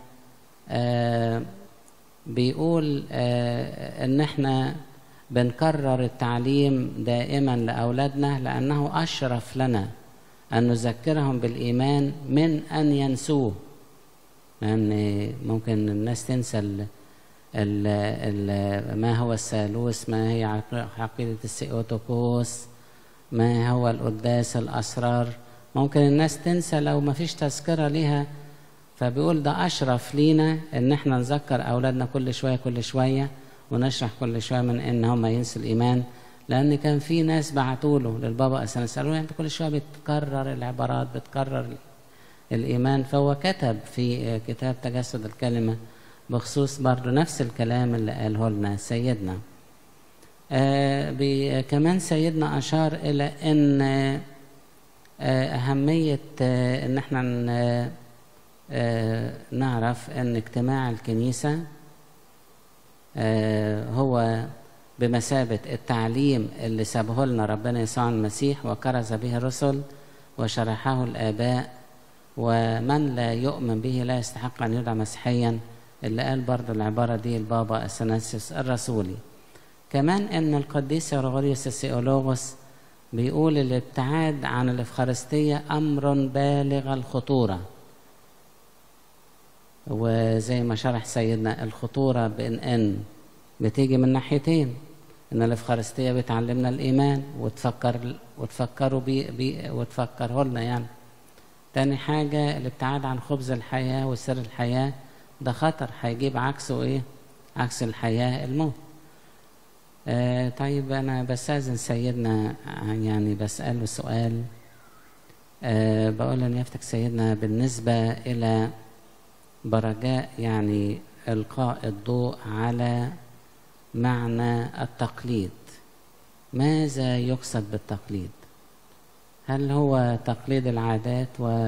آه بيقول آه إن إحنا بنكرر التعليم دائما لأولادنا لأنه أشرف لنا أن نذكرهم بالإيمان من أن ينسوه لأن ممكن الناس تنسى ال ال ال ما هو الثالوث ما هي عق- عقيدة السيوتوكوس ما هو القداس الأسرار ممكن الناس تنسى لو ما فيش تذكرة ليها فبيقول ده أشرف لينا إن إحنا نذكر أولادنا كل شوية كل شوية ونشرح كل شوية من إن هم ينسوا الإيمان لأن كان في ناس بعتوا له للبابا أثناس قالوا له أنت كل شوية بتكرر العبارات بتكرر الإيمان فهو كتب في كتاب تجسد الكلمة بخصوص برضه نفس الكلام اللي قاله لنا سيدنا آه بي- كمان سيدنا أشار إلى أن آه أهمية آه أن احنا ن- آه نعرف أن اجتماع الكنيسة آه هو بمثابة التعليم اللي سابه لنا ربنا يسوع المسيح وكرز به الرسل وشرحه الآباء ومن لا يؤمن به لا يستحق أن يدعى مسيحيا اللي قال برضو العبارة دي البابا أثناسيوس الرسولي كمان ان القديس غرغوريوس السيولوغوس بيقول الابتعاد عن الافخارستيه امر بالغ الخطوره وزي ما شرح سيدنا الخطوره بان ان بتيجي من ناحيتين ان الافخارستيه بتعلمنا الايمان وتفكر وتفكروا بي, بي وتفكره لنا يعني تاني حاجة الابتعاد عن خبز الحياة وسر الحياة ده خطر هيجيب عكسه ايه عكس الحياة الموت آه طيب أنا بستأذن سيدنا آه، يعني بسأله سؤال آه بقول أن يفتك سيدنا بالنسبة إلى برجاء يعني إلقاء الضوء على معنى التقليد ماذا يقصد بالتقليد هل هو تقليد العادات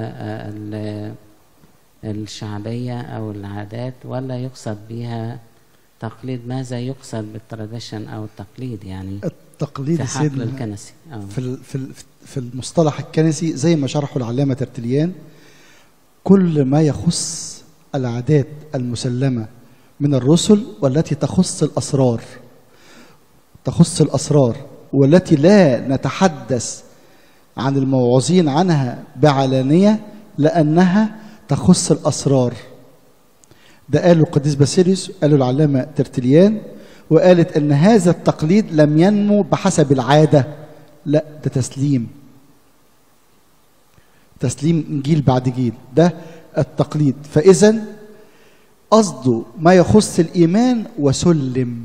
والشعبية أو العادات ولا يقصد بها تقليد ماذا يقصد بالتراديشن أو التقليد يعني التقليد في يا حقل سيدنا الكنسي أو. في ال- في ال- في المصطلح الكنسي زي ما شرحه العلامه ترتليان كل ما يخص العادات المسلمه من الرسل والتي تخص الاسرار تخص الاسرار والتي لا نتحدث عن الموعظين عنها بعلانيه لانها تخص الاسرار ده قاله القديس باسيليوس قاله العلامه ترتليان وقالت ان هذا التقليد لم ينمو بحسب العاده لا ده تسليم تسليم جيل بعد جيل ده التقليد فاذا قصده ما يخص الايمان وسلم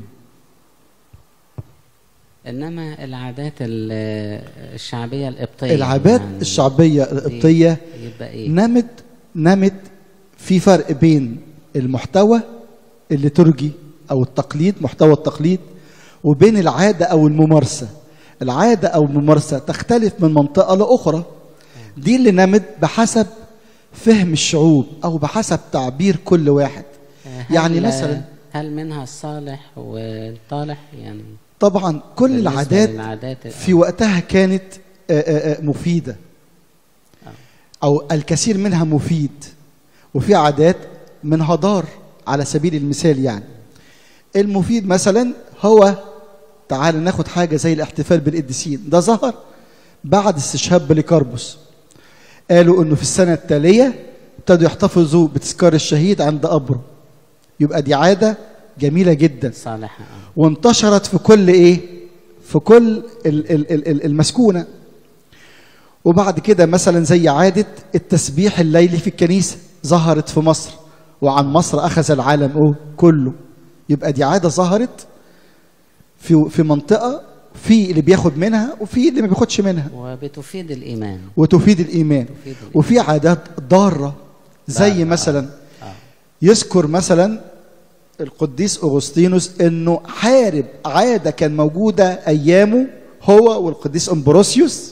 انما العادات ال- الشعبيه القبطيه العادات يعني الشعبيه القبطيه يبقى ايه نمت نمت في فرق بين المحتوى الليتورجي او التقليد محتوى التقليد وبين العاده او الممارسه العاده او الممارسه تختلف من منطقه لاخرى دي اللي نمت بحسب فهم الشعوب او بحسب تعبير كل واحد هل- يعني مثلا هل منها الصالح والطالح يعني طبعا كل بالنسبة العادات للعادات في وقتها كانت آه، آه، آه، مفيده او الكثير منها مفيد وفي عادات منها ضار على سبيل المثال يعني المفيد مثلا هو تعال ناخد حاجه زي الاحتفال بالقديسين ده ظهر بعد استشهاد بليكاربوس قالوا انه في السنه التاليه ابتدوا يحتفظوا بتذكار الشهيد عند قبره يبقى دي عاده جميله جدا صالحه آه. وانتشرت في كل ايه في كل ال- ال- ال- ال- المسكونه وبعد كده مثلا زي عاده التسبيح الليلي في الكنيسه ظهرت في مصر وعن مصر اخذ العالم أوه كله يبقى دي عاده ظهرت في في منطقه في اللي بياخد منها وفي اللي ما بياخدش منها وبتفيد الايمان وتفيد الايمان تفيد الإيمان. وفي عادات ضاره زي ضارة، مثلا آه. يذكر مثلا القديس اغسطينوس انه حارب عاده كان موجوده ايامه هو والقديس امبروسيوس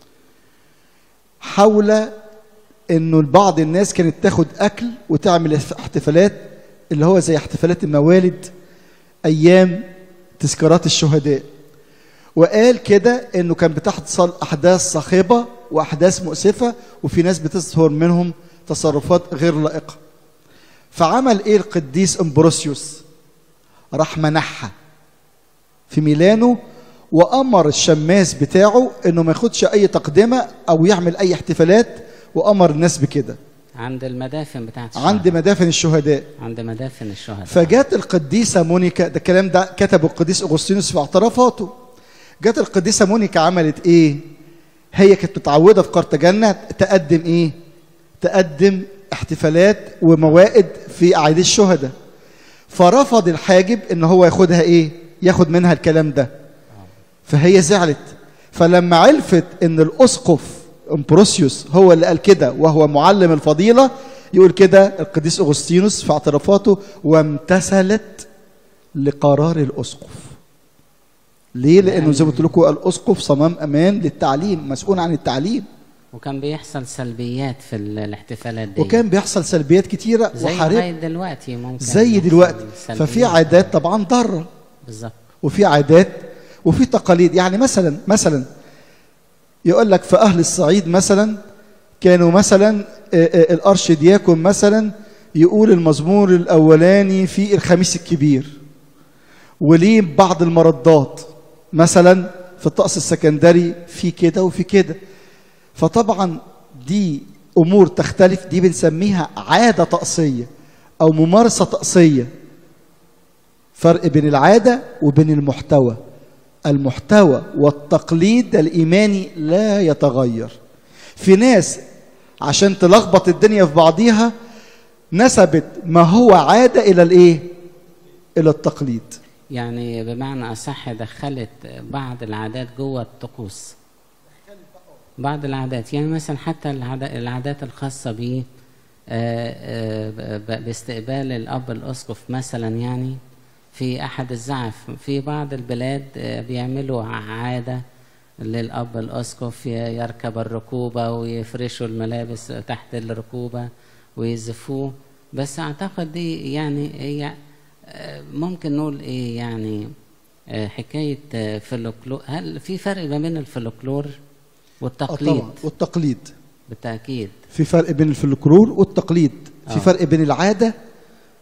حول انه بعض الناس كانت تاخد اكل وتعمل احتفالات اللي هو زي احتفالات الموالد ايام تذكارات الشهداء وقال كده انه كان بتحصل احداث صاخبه واحداث مؤسفه وفي ناس بتظهر منهم تصرفات غير لائقه فعمل ايه القديس امبروسيوس راح منحها في ميلانو وامر الشماس بتاعه انه ما ياخدش اي تقدمه او يعمل اي احتفالات وامر الناس بكده عند المدافن بتاعت عند الشهداء. مدافن الشهداء عند مدافن الشهداء فجت القديسه مونيكا ده الكلام ده كتبه القديس اغسطينوس في اعترافاته جت القديسه مونيكا عملت ايه هي كانت متعوده في قرطاجنة تقدم ايه تقدم احتفالات وموائد في اعياد الشهداء فرفض الحاجب ان هو ياخدها ايه ياخد منها الكلام ده فهي زعلت فلما عرفت ان الاسقف امبروسيوس هو اللي قال كده وهو معلم الفضيله يقول كده القديس اغسطينوس في اعترافاته وامتثلت لقرار الاسقف ليه لانه زي ما قلت لكم الاسقف صمام امان للتعليم مسؤول عن التعليم وكان بيحصل سلبيات في ال- الاحتفالات دي وكان بيحصل سلبيات كتيره زي وحارب لغايه دلوقتي ممكن زي يحصل دلوقتي سلبيات. ففي عادات طبعا ضاره بالظبط وفي عادات وفي تقاليد يعني مثلا مثلا يقول لك في اهل الصعيد مثلا كانوا مثلا آه، آه، الارشدياكون مثلا يقول المزمور الاولاني في الخميس الكبير وليه بعض المردات مثلا في الطقس السكندري في كده وفي كده فطبعا دي امور تختلف دي بنسميها عاده طقسيه او ممارسه طقسيه فرق بين العاده وبين المحتوى المحتوى والتقليد الايماني لا يتغير في ناس عشان تلخبط الدنيا في بعضيها نسبت ما هو عاده الى الايه الى التقليد يعني بمعنى اصح دخلت بعض العادات جوه الطقوس بعض العادات يعني مثلا حتى العادا- العادات الخاصه ب آه، آه، ب- باستقبال الاب الاسقف مثلا يعني في احد الزعف في بعض البلاد آه، بيعملوا عاده للاب الاسقف ي- يركب الركوبه ويفرشوا الملابس تحت الركوبه ويزفوه بس اعتقد دي يعني هي آه، ممكن نقول ايه يعني آه، حكايه آه، فلكلور هل في فرق ما بين الفلكلور آه والتقليد طبعا والتقليد بالتاكيد في فرق بين الفلكلور والتقليد في آه. فرق بين العاده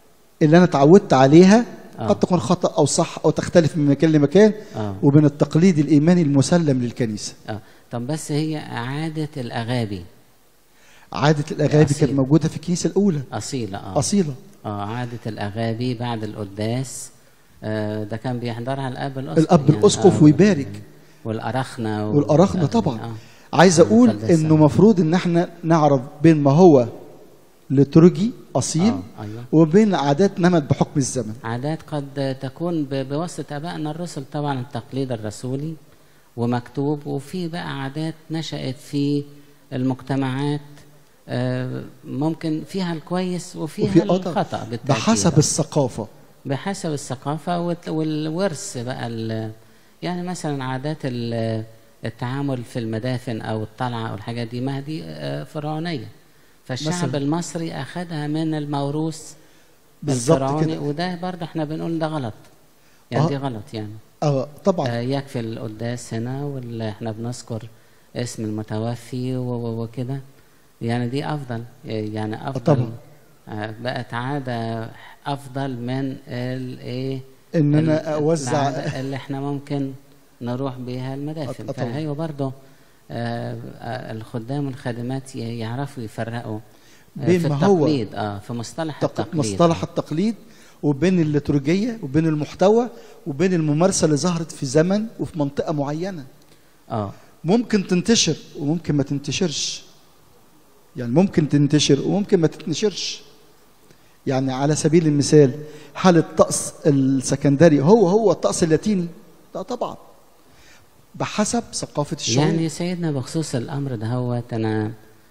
اللي انا اتعودت عليها آه. قد تكون خطا او صح او تختلف من مكان لمكان اه وبين التقليد الايماني المسلم للكنيسه اه طب بس هي عادة الأغابي عاده الاغابي أصيل. كانت موجوده في الكنيسه الاولى أصيلة اه اصيله اه عادة الأغابي بعد القداس آه ده كان بيحضرها الأب الأسقف الاب الاسقف ويبارك والأرخنة و- والأرخنة طبعا آه. عايز اقول المقدسة. انه مفروض ان احنا نعرف بين ما هو لترجي اصيل آه أيوه وبين عادات نمت بحكم الزمن عادات قد تكون ب- بواسطة آبائنا الرسل طبعا التقليد الرسولي ومكتوب وفي بقى عادات نشأت في المجتمعات آه، ممكن فيها الكويس وفيها وفي قطع الخطأ بالتأكيد بحسب الثقافه بحسب الثقافة والت- والورث بقى ال- يعني مثلا عادات ال- التعامل في المدافن أو الطلعة أو الحاجات دي ما دي آه، فرعونية فالشعب مثلاً. المصري أخذها من الموروث بالظبط الفرعوني كده وده برضه احنا بنقول ده غلط يعني آه. دي غلط يعني اه طبعا آه يكفي القداس هنا واللي احنا بنذكر اسم المتوفي و- و- وكده يعني دي افضل يعني افضل طبعا. آه بقت عاده افضل من الايه ان ال- انا اوزع العادة اللي احنا ممكن نروح بيها المدافن آه، طبعا. فهي برضه آه آه الخدام والخادمات ي- يعرفوا يفرقوا آه، بين في ما هو التقليد اه في مصطلح تق- التقليد مصطلح التقليد وبين الليتورجيه وبين المحتوى وبين الممارسه اللي ظهرت في زمن وفي منطقه معينه اه ممكن تنتشر وممكن ما تنتشرش يعني ممكن تنتشر وممكن ما تتنشرش يعني على سبيل المثال هل الطقس السكندري هو هو الطقس اللاتيني لا طبعا بحسب ثقافة الشعوب يعني سيدنا بخصوص الامر ده هو انا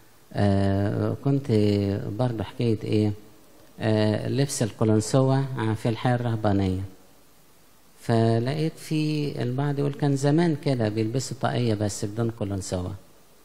آه كنت برضه حكايه ايه آه لبس القلنسوة في الحياه الرهبانيه فلقيت في البعض يقول كان زمان كده بيلبسوا طاقيه بس بدون قلنسوة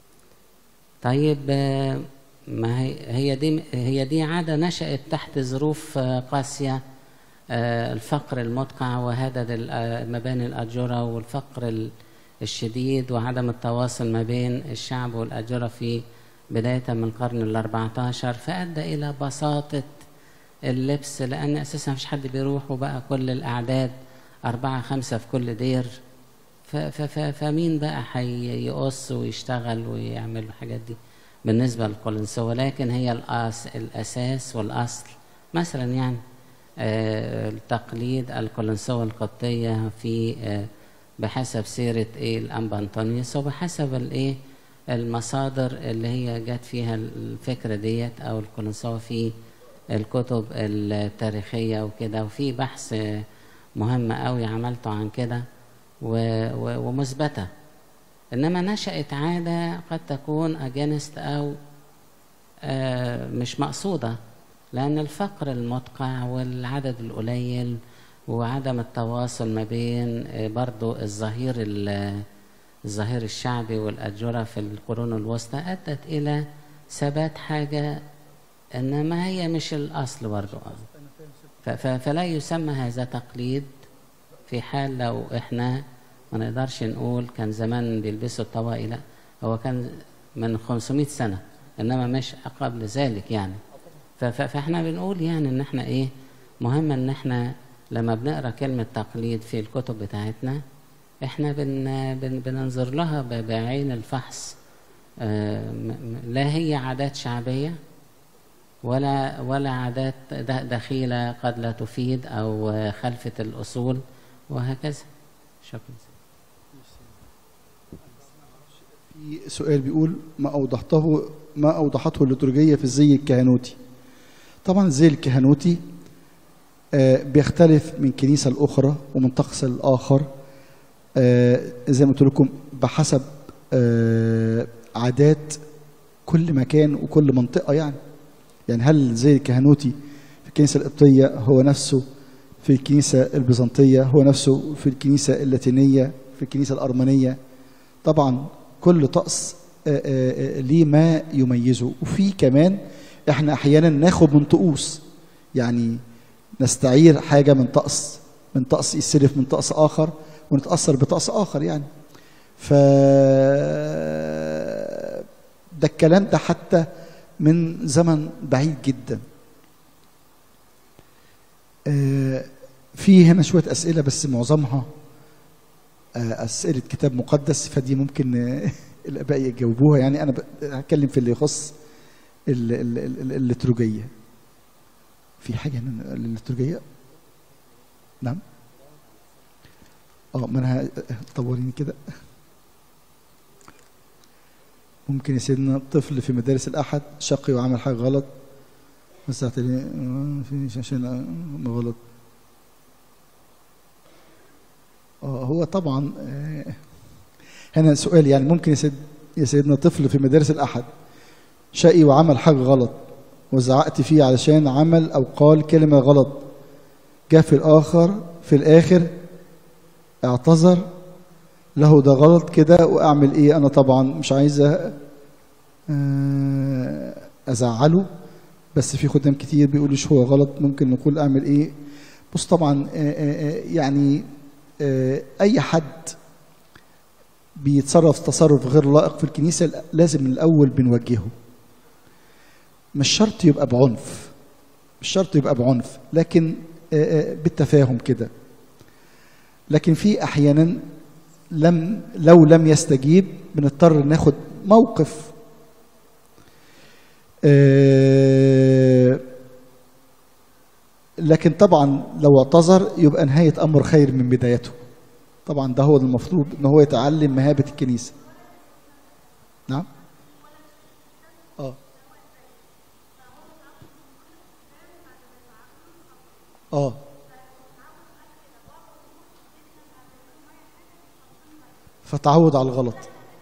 طيب آه ما هي هي دي هي دي عاده نشأت تحت ظروف آه قاسيه آه الفقر المدقع وهدد ال- آه، مباني الأجرة والفقر ال- الشديد وعدم التواصل ما بين الشعب والأجرة في بداية من القرن الأربعة عشر فأدى إلى بساطة اللبس لأن أساسا مفيش حد بيروح وبقى كل الأعداد أربعة خمسة في كل دير ف- ف- ف- فمين بقى هيقص ويشتغل ويعمل الحاجات دي بالنسبة للقلنسوة لكن هي الأس الأساس والأصل مثلا يعني آه، التقليد القلنسوة القبطية في آه، بحسب سيرة إيه الأنبا أنطونيوس وبحسب الإيه المصادر اللي هي جت فيها الفكرة ديت أو القلنسوة في الكتب التاريخية وكده وفي بحث آه، مهم قوي عملته عن كده و- و- ومثبتة إنما نشأت عادة قد تكون أجانست أو آه، مش مقصودة لأن الفقر المدقع والعدد القليل وعدم التواصل ما بين آه، برضو الظهير ال- الظهير الشعبي والأجرة في القرون الوسطى أدت إلى ثبات حاجة إنما هي مش الأصل برضو آه. ف- ف- فلا يسمى هذا تقليد في حال لو إحنا ما نقدرش نقول كان زمان بيلبسوا الطواقي لا هو كان من 500 سنة إنما مش قبل ذلك يعني ف- ف- فاحنا بنقول يعني ان احنا ايه مهم ان احنا لما بنقرا كلمه تقليد في الكتب بتاعتنا احنا بن بن بننظر لها ب- بعين الفحص آه، م- م- لا هي عادات شعبيه ولا ولا عادات د- دخيله قد لا تفيد او آه، خلفه الاصول وهكذا شكرا في سؤال بيقول ما أوضحته ما أوضحته الليتورجية في الزي الكهنوتي طبعا الزي الكهنوتي آه، بيختلف من كنيسة لأخرى ومن طقس لآخر آه، زي ما قلت لكم بحسب آه، عادات كل مكان وكل منطقة يعني يعني هل الزي الكهنوتي في الكنيسة القبطية هو نفسه في الكنيسة البيزنطية هو نفسه في الكنيسة اللاتينية في الكنيسة الأرمنية طبعا كل طقس آه، آه، آه، ليه ما يميزه وفي كمان احنا احيانا ناخد من طقوس يعني نستعير حاجه من طقس من طقس يستلف من طقس اخر ونتاثر بطقس اخر يعني ف ده الكلام ده حتى من زمن بعيد جدا آه، في هنا شويه اسئله بس معظمها آه، اسئله كتاب مقدس فدي ممكن آه، الاباء يجاوبوها يعني انا ب- هتكلم في اللي يخص ال- ال- ال- الليتروجيه في حاجه هنا الليتروجيه نعم اه ما انا ه- طوريني كده ممكن يا سيدنا طفل في مدارس الاحد شقي وعمل حاجه غلط بس هتلاقي في عشان غلط اه هو طبعا آه، هنا سؤال يعني ممكن يا سيد يا سيدنا طفل في مدارس الاحد شقي وعمل حاجه غلط وزعقت فيه علشان عمل او قال كلمه غلط جاء في الاخر في الاخر اعتذر له ده غلط كده واعمل ايه انا طبعا مش عايزه آه، ازعله بس في خدام كتير بيقولوا مش هو غلط ممكن نقول اعمل ايه بص طبعا آه، آه، آه، يعني آه، اي حد بيتصرف تصرف غير لائق في الكنيسه لازم من الاول بنوجهه مش شرط يبقى بعنف مش شرط يبقى بعنف لكن آه، آه، بالتفاهم كده لكن في احيانا لم لو لم يستجيب بنضطر ناخد موقف آه، لكن طبعا لو اعتذر يبقى نهاية أمر خير من بدايته طبعا ده هو المفروض ان هو يتعلم مهابة الكنيسة نعم اه اه فتعود على الغلط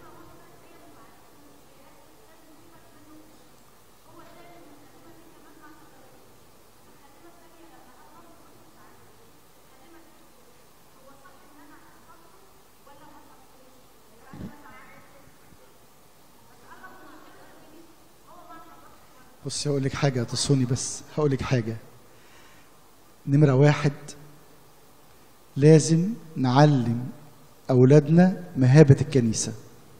بص هقول لك حاجة تصوني بس هقول لك حاجة نمرة واحد لازم نعلم أولادنا مهابة الكنيسة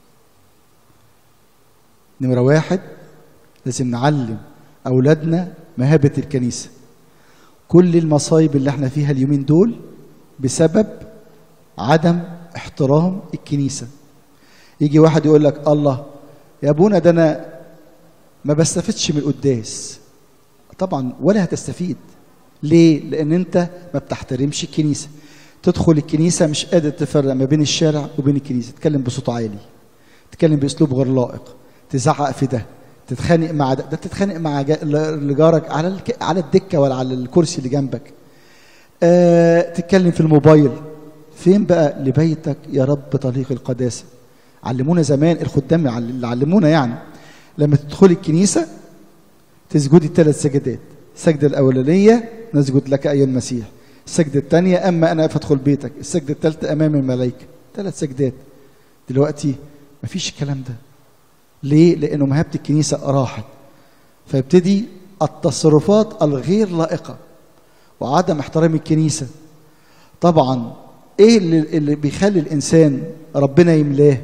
نمرة واحد لازم نعلم أولادنا مهابة الكنيسة كل المصايب اللي احنا فيها اليومين دول بسبب عدم احترام الكنيسة يجي واحد يقول لك الله يا ابونا ده انا ما بستفدش من القداس طبعا ولا هتستفيد ليه لان انت ما بتحترمش الكنيسه تدخل الكنيسه مش قادر تفرق ما بين الشارع وبين الكنيسه تتكلم بصوت عالي تتكلم باسلوب غير لائق تزعق في ده تتخانق مع ده ده تتخانق مع جا- اللي جارك على الك... على الدكه ولا على الكرسي اللي جنبك آه تتكلم في الموبايل فين بقى لبيتك يا رب طريق القداسه علمونا زمان الخدام عل- اللي علمونا يعني لما تدخلي الكنيسه تسجدي الثلاث سجدات السجدة الأولانية نسجد لك أيها المسيح السجدة الثانية أما أنا فأدخل بيتك السجدة الثالثة أمام الملائكة ثلاث سجدات دلوقتي مفيش الكلام ده ليه؟ لأنه مهابة الكنيسة راحت فيبتدي التصرفات الغير لائقة وعدم احترام الكنيسة طبعا ايه اللي, اللي بيخلي الانسان ربنا يملاه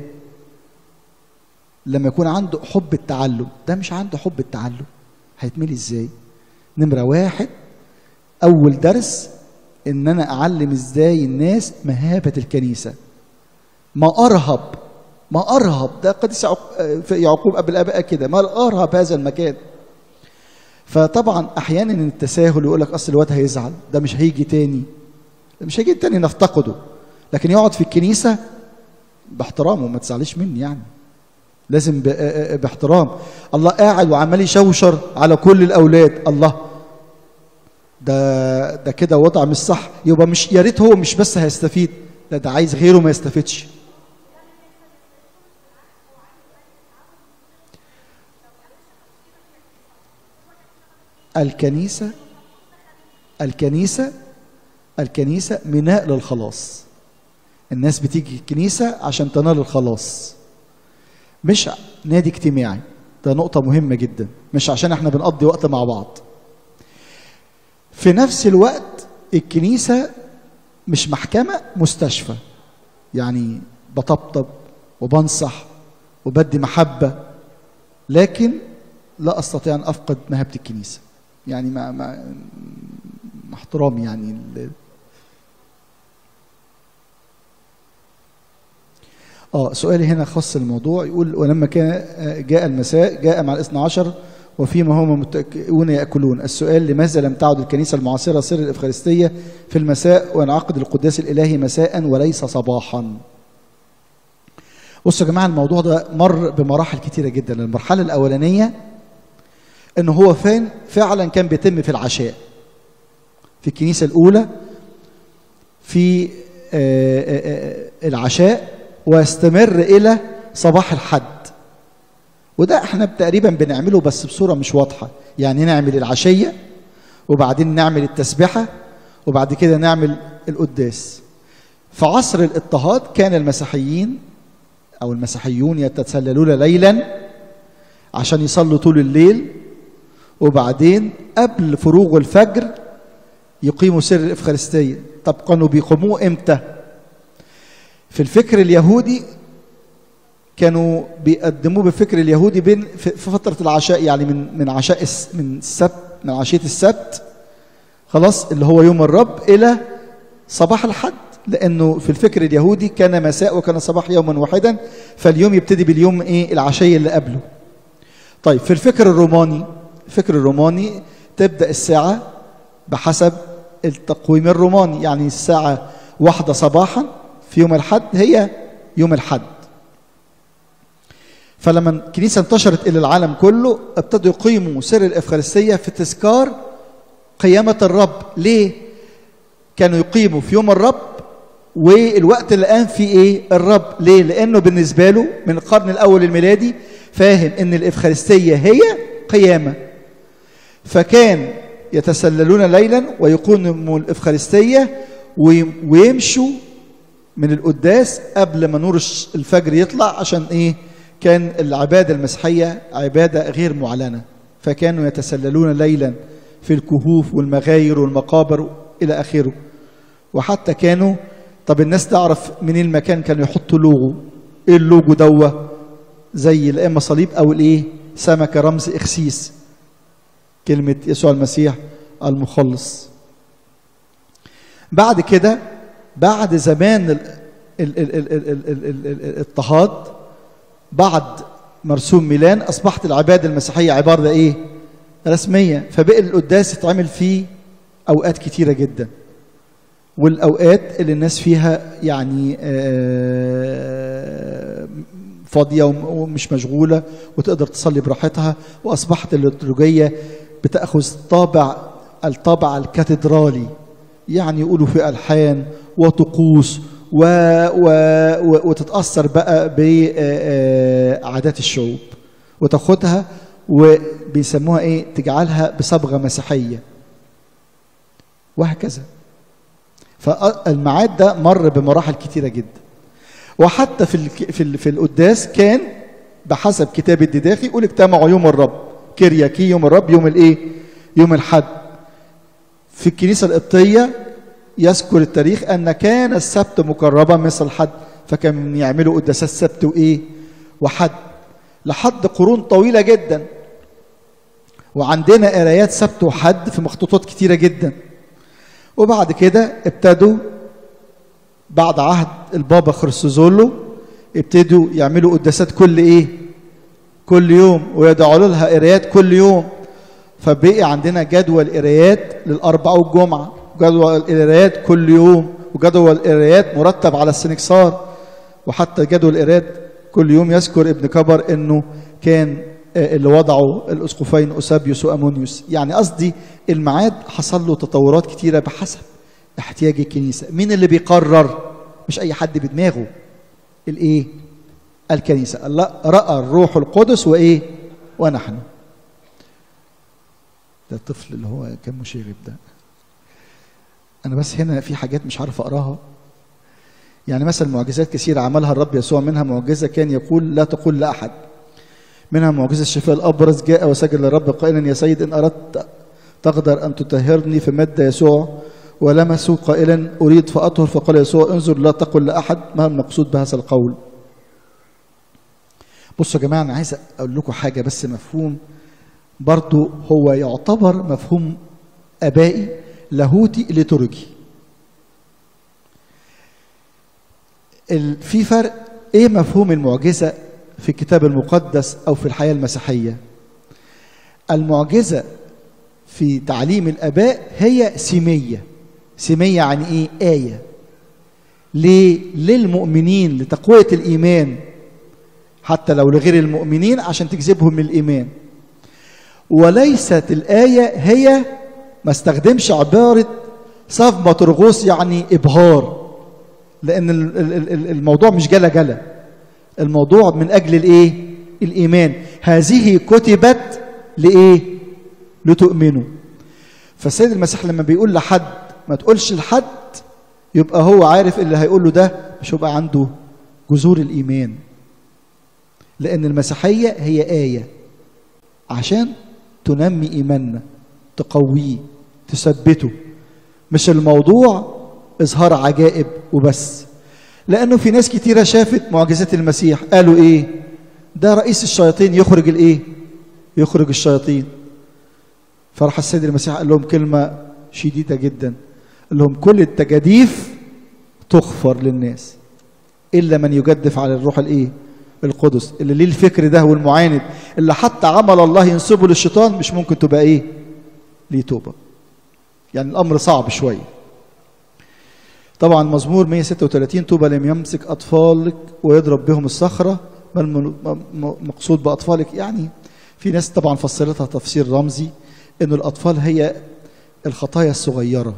لما يكون عنده حب التعلم ده مش عنده حب التعلم هيتملي ازاي نمرة واحد أول درس إن أنا أعلم إزاي الناس مهابة الكنيسة ما أرهب ما أرهب ده قديس يعق- في يعقوب أبو الآباء كده ما أرهب هذا المكان فطبعا أحيانا التساهل يقول لك أصل الواد هيزعل ده مش هيجي تاني مش هيجي تاني نفتقده لكن يقعد في الكنيسة باحترامه ما تزعليش مني يعني لازم ب- آه، آه، باحترام الله قاعد وعمال يشوشر على كل الاولاد الله ده ده كده وضع مش صح يبقى مش يا ريت هو مش بس هيستفيد ده ده عايز غيره ما يستفيدش الكنيسة الكنيسة الكنيسة ميناء للخلاص الناس بتيجي الكنيسة عشان تنال الخلاص مش نادي اجتماعي ده نقطة مهمة جدا مش عشان احنا بنقضي وقت مع بعض في نفس الوقت الكنيسة مش محكمة مستشفى يعني بطبطب وبنصح وبدي محبة لكن لا أستطيع أن أفقد مهابة الكنيسة يعني مع مع, مع احترامي يعني ال- اه سؤالي هنا خاص الموضوع يقول ولما كان جاء المساء جاء مع الاثنى عشر وفيما هم متكئون ياكلون السؤال لماذا لم تعد الكنيسه المعاصره سر الافخارستيه في المساء وينعقد القداس الالهي مساء وليس صباحا بصوا يا جماعه الموضوع ده مر بمراحل كتيره جدا المرحله الاولانيه ان هو فين فعلا كان بيتم في العشاء في الكنيسه الاولى في آه، آه، آه، العشاء ويستمر الى صباح الحد وده احنا تقريبا بنعمله بس بصوره مش واضحه يعني نعمل العشيه وبعدين نعمل التسبحه وبعد كده نعمل القداس في عصر الاضطهاد كان المسيحيين او المسيحيون يتسللون ليلا عشان يصلوا طول الليل وبعدين قبل فروغ الفجر يقيموا سر الافخارستيه طب كانوا بيقوموه امتى في الفكر اليهودي كانوا بيقدموه بالفكر اليهودي بين في في فتره العشاء يعني من من عشاء الس- من السبت من عشيه السبت خلاص اللي هو يوم الرب الى صباح الحد لانه في الفكر اليهودي كان مساء وكان صباح يوما واحدا فاليوم يبتدي باليوم ايه العشيه اللي قبله طيب في الفكر الروماني الفكر الروماني تبدا الساعه بحسب التقويم الروماني يعني الساعه واحدة صباحا في يوم الحد هي يوم الحد فلما الكنيسه انتشرت الى العالم كله ابتدوا يقيموا سر الافخارستيه في تذكار قيامه الرب ليه كانوا يقيموا في يوم الرب والوقت اللي قام فيه ايه الرب ليه لانه بالنسبه له من القرن الاول الميلادي فاهم ان الافخارستيه هي قيامه فكان يتسللون ليلا ويقوموا الافخارستيه وي- ويمشوا من القداس قبل ما نور الش- الفجر يطلع عشان ايه كان العباده المسيحيه عباده غير معلنه فكانوا يتسللون ليلا في الكهوف والمغاير والمقابر الى اخره وحتى كانوا طب الناس تعرف منين المكان كانوا يحطوا لوجو ايه اللوجو دوه زي لا اما صليب او الايه سمكه رمز اخسيس كلمه يسوع المسيح المخلص بعد كده بعد زمان ال- ال- ال- ال- ال- ال- ال- ال- ال- الاضطهاد بعد مرسوم ميلان اصبحت العباده المسيحيه عباره ايه رسميه فبقى القداس يتعمل فيه اوقات كتيره جدا والاوقات اللي الناس فيها يعني آه، فاضيه وم- ومش مشغوله وتقدر تصلي براحتها واصبحت الليتورجيه بتاخذ طابع الطابع الكاتدرالي يعني يقولوا في الحان وطقوس و... و... و... وتتاثر بقى بعادات الشعوب وتاخدها وبيسموها ايه تجعلها بصبغه مسيحيه وهكذا فالميعاد ده مر بمراحل كتيره جدا وحتى في الك... في ال... في القداس كان بحسب كتاب الدداخي يقول اجتمعوا يوم الرب كرياكي يوم الرب يوم الايه يوم الحد في الكنيسه القبطيه يذكر التاريخ ان كان السبت مقربا مثل الحد فكان يعملوا قداسات سبت وايه وحد لحد قرون طويله جدا وعندنا قرايات سبت وحد في مخطوطات كتيره جدا وبعد كده ابتدوا بعد عهد البابا خرسوزولو ابتدوا يعملوا قداسات كل ايه كل يوم ويدعوا لها قرايات كل يوم فبقي عندنا جدول قرايات للاربعاء والجمعه جدول قرايات كل يوم وجدول قرايات مرتب على السنكسار وحتى جدول قرايات كل يوم يذكر ابن كبر انه كان آه، اللي وضعه الاسقفين اوسابيوس وامونيوس يعني قصدي الميعاد حصل له تطورات كتيره بحسب احتياج الكنيسه مين اللي بيقرر مش اي حد بدماغه الايه الكنيسه الله راى الروح القدس وايه ونحن ده الطفل اللي هو كان مشاغب ده انا بس هنا في حاجات مش عارف اقراها يعني مثلا معجزات كثيرة عملها الرب يسوع منها معجزة كان يقول لا تقول لأحد منها معجزة شفاء الأبرص جاء وسجد للرب قائلا يا سيد إن أردت تقدر أن تطهرني فمد يسوع ولمسوا قائلا أريد فأطهر فقال يسوع انظر لا تقل لأحد ما المقصود بهذا القول بصوا يا جماعة أنا عايز أقول لكم حاجة بس مفهوم برضو هو يعتبر مفهوم ابائي لاهوتي ليتورجي ال- في فرق ايه مفهوم المعجزه في الكتاب المقدس او في الحياه المسيحيه المعجزه في تعليم الاباء هي سميه سميه يعني ايه ايه ليه للمؤمنين لتقويه الايمان حتى لو لغير المؤمنين عشان تجذبهم من الايمان وليست الايه هي ما استخدمش عباره صفمه ترغوص يعني ابهار لان ال- ال- ال- الموضوع مش جلا جلا الموضوع من اجل الايه الايمان هذه كتبت لايه لتؤمنوا فالسيد المسيح لما بيقول لحد ما تقولش لحد يبقى هو عارف اللي هيقول له ده مش هيبقى عنده جذور الايمان لان المسيحيه هي ايه عشان تنمي ايماننا تقويه تثبته مش الموضوع اظهار عجائب وبس لانه في ناس كتيره شافت معجزات المسيح قالوا ايه ده رئيس الشياطين يخرج الايه يخرج الشياطين فراح السيد المسيح قال لهم كلمه شديده جدا قال لهم كل التجاديف تغفر للناس الا من يجدف على الروح الايه القدس اللي ليه الفكر ده والمعاند اللي حتى عمل الله ينسبه للشيطان مش ممكن تبقى ايه ليه توبه يعني الامر صعب شويه طبعا مزمور 136 طوبى لم يمسك اطفالك ويضرب بهم الصخره بل م- م- مقصود باطفالك يعني في ناس طبعا فسرتها تفسير رمزي ان الاطفال هي الخطايا الصغيره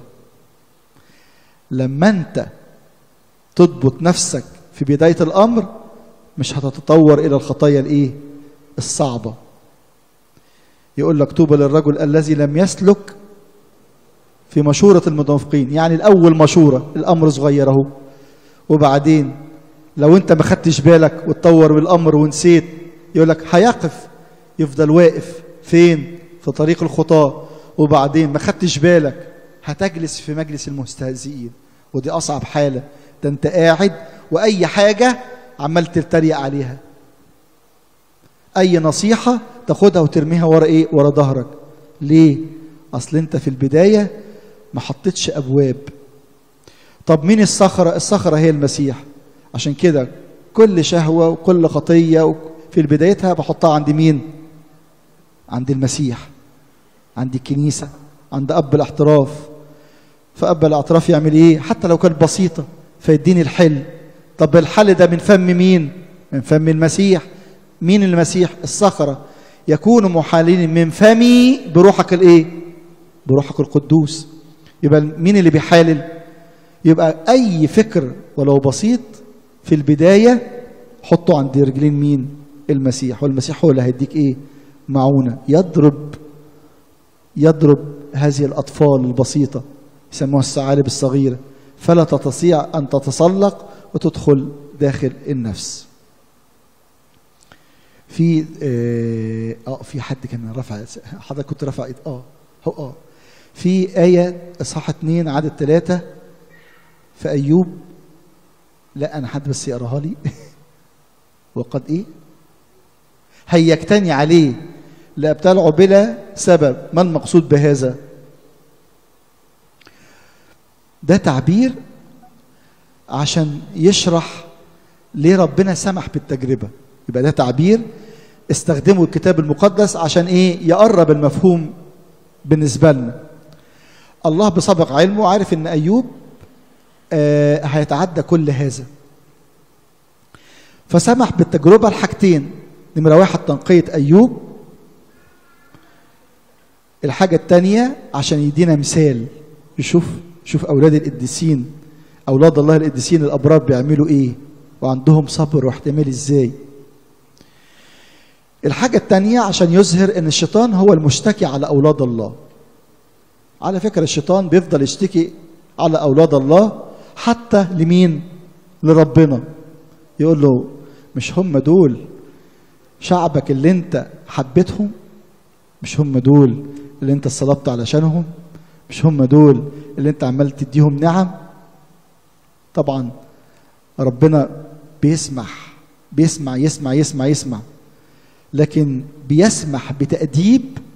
لما انت تضبط نفسك في بدايه الامر مش هتتطور الى الخطايا الايه الصعبه يقول لك طوبى للرجل الذي لم يسلك في مشورة المنافقين يعني الأول مشورة الأمر صغير أهو وبعدين لو أنت ما خدتش بالك وتطور بالأمر ونسيت يقول لك هيقف يفضل واقف فين في طريق الخطاة وبعدين ما خدتش بالك هتجلس في مجلس المستهزئين ودي أصعب حالة ده أنت قاعد وأي حاجة عمال تتريق عليها أي نصيحة تاخدها وترميها ورا إيه ورا ظهرك ليه أصل أنت في البداية ما حطيتش ابواب طب مين الصخره الصخره هي المسيح عشان كده كل شهوه وكل خطيه في بدايتها بحطها عند مين عند المسيح عند الكنيسه عند اب الاعتراف فاب الاعتراف يعمل ايه حتى لو كانت بسيطه فيديني الحل طب الحل ده من فم مين من فم المسيح مين المسيح الصخره يكون محالين من فمي بروحك الايه بروحك القدوس يبقى مين اللي بيحالل يبقى اي فكر ولو بسيط في البدايه حطه عند رجلين مين المسيح والمسيح هو اللي هيديك ايه معونه يضرب يضرب هذه الاطفال البسيطه يسموها الثعالب الصغيره فلا تستطيع ان تتسلق وتدخل داخل النفس في اه, آه في حد كان رفع حضرتك كنت رفع ايد اه هو اه في آية إصحاح اتنين عدد ثلاثة في أيوب لا أنا حد بس يقراها لي وقد إيه؟ هيجتني عليه لأبتلعه بلا سبب ما المقصود بهذا؟ ده تعبير عشان يشرح ليه ربنا سمح بالتجربة يبقى ده تعبير استخدمه الكتاب المقدس عشان ايه يقرب المفهوم بالنسبة لنا الله بسبق علمه عارف ان ايوب آه هيتعدى كل هذا فسمح بالتجربة الحاجتين نمرة واحد تنقية أيوب الحاجة التانية عشان يدينا مثال يشوف شوف أولاد القديسين أولاد الله القديسين الأبرار بيعملوا إيه وعندهم صبر واحتمال إزاي الحاجة التانية عشان يظهر ان الشيطان هو المشتكي على اولاد الله على فكرة الشيطان بيفضل يشتكي على اولاد الله حتى لمين لربنا يقول له مش هم دول شعبك اللي انت حبيتهم مش هم دول اللي انت صلبت علشانهم مش هم دول اللي انت عمال تديهم نعم طبعا ربنا بيسمح بيسمع يسمع يسمع يسمع لكن بيسمح بتأديب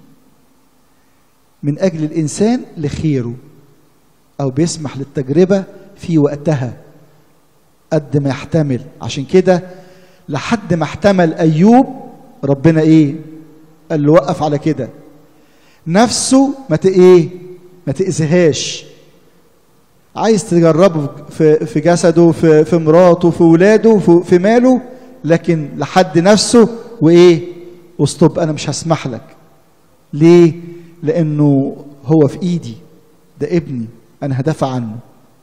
من اجل الانسان لخيره او بيسمح للتجربه في وقتها قد ما يحتمل عشان كده لحد ما احتمل ايوب ربنا ايه قال له وقف على كده نفسه ما ت- ايه ما تاذيهاش عايز تجربه في في جسده في في مراته في ولاده في, في ماله لكن لحد نفسه وايه وستوب انا مش هسمح لك ليه لانه هو في ايدي ده ابني انا هدافع عنه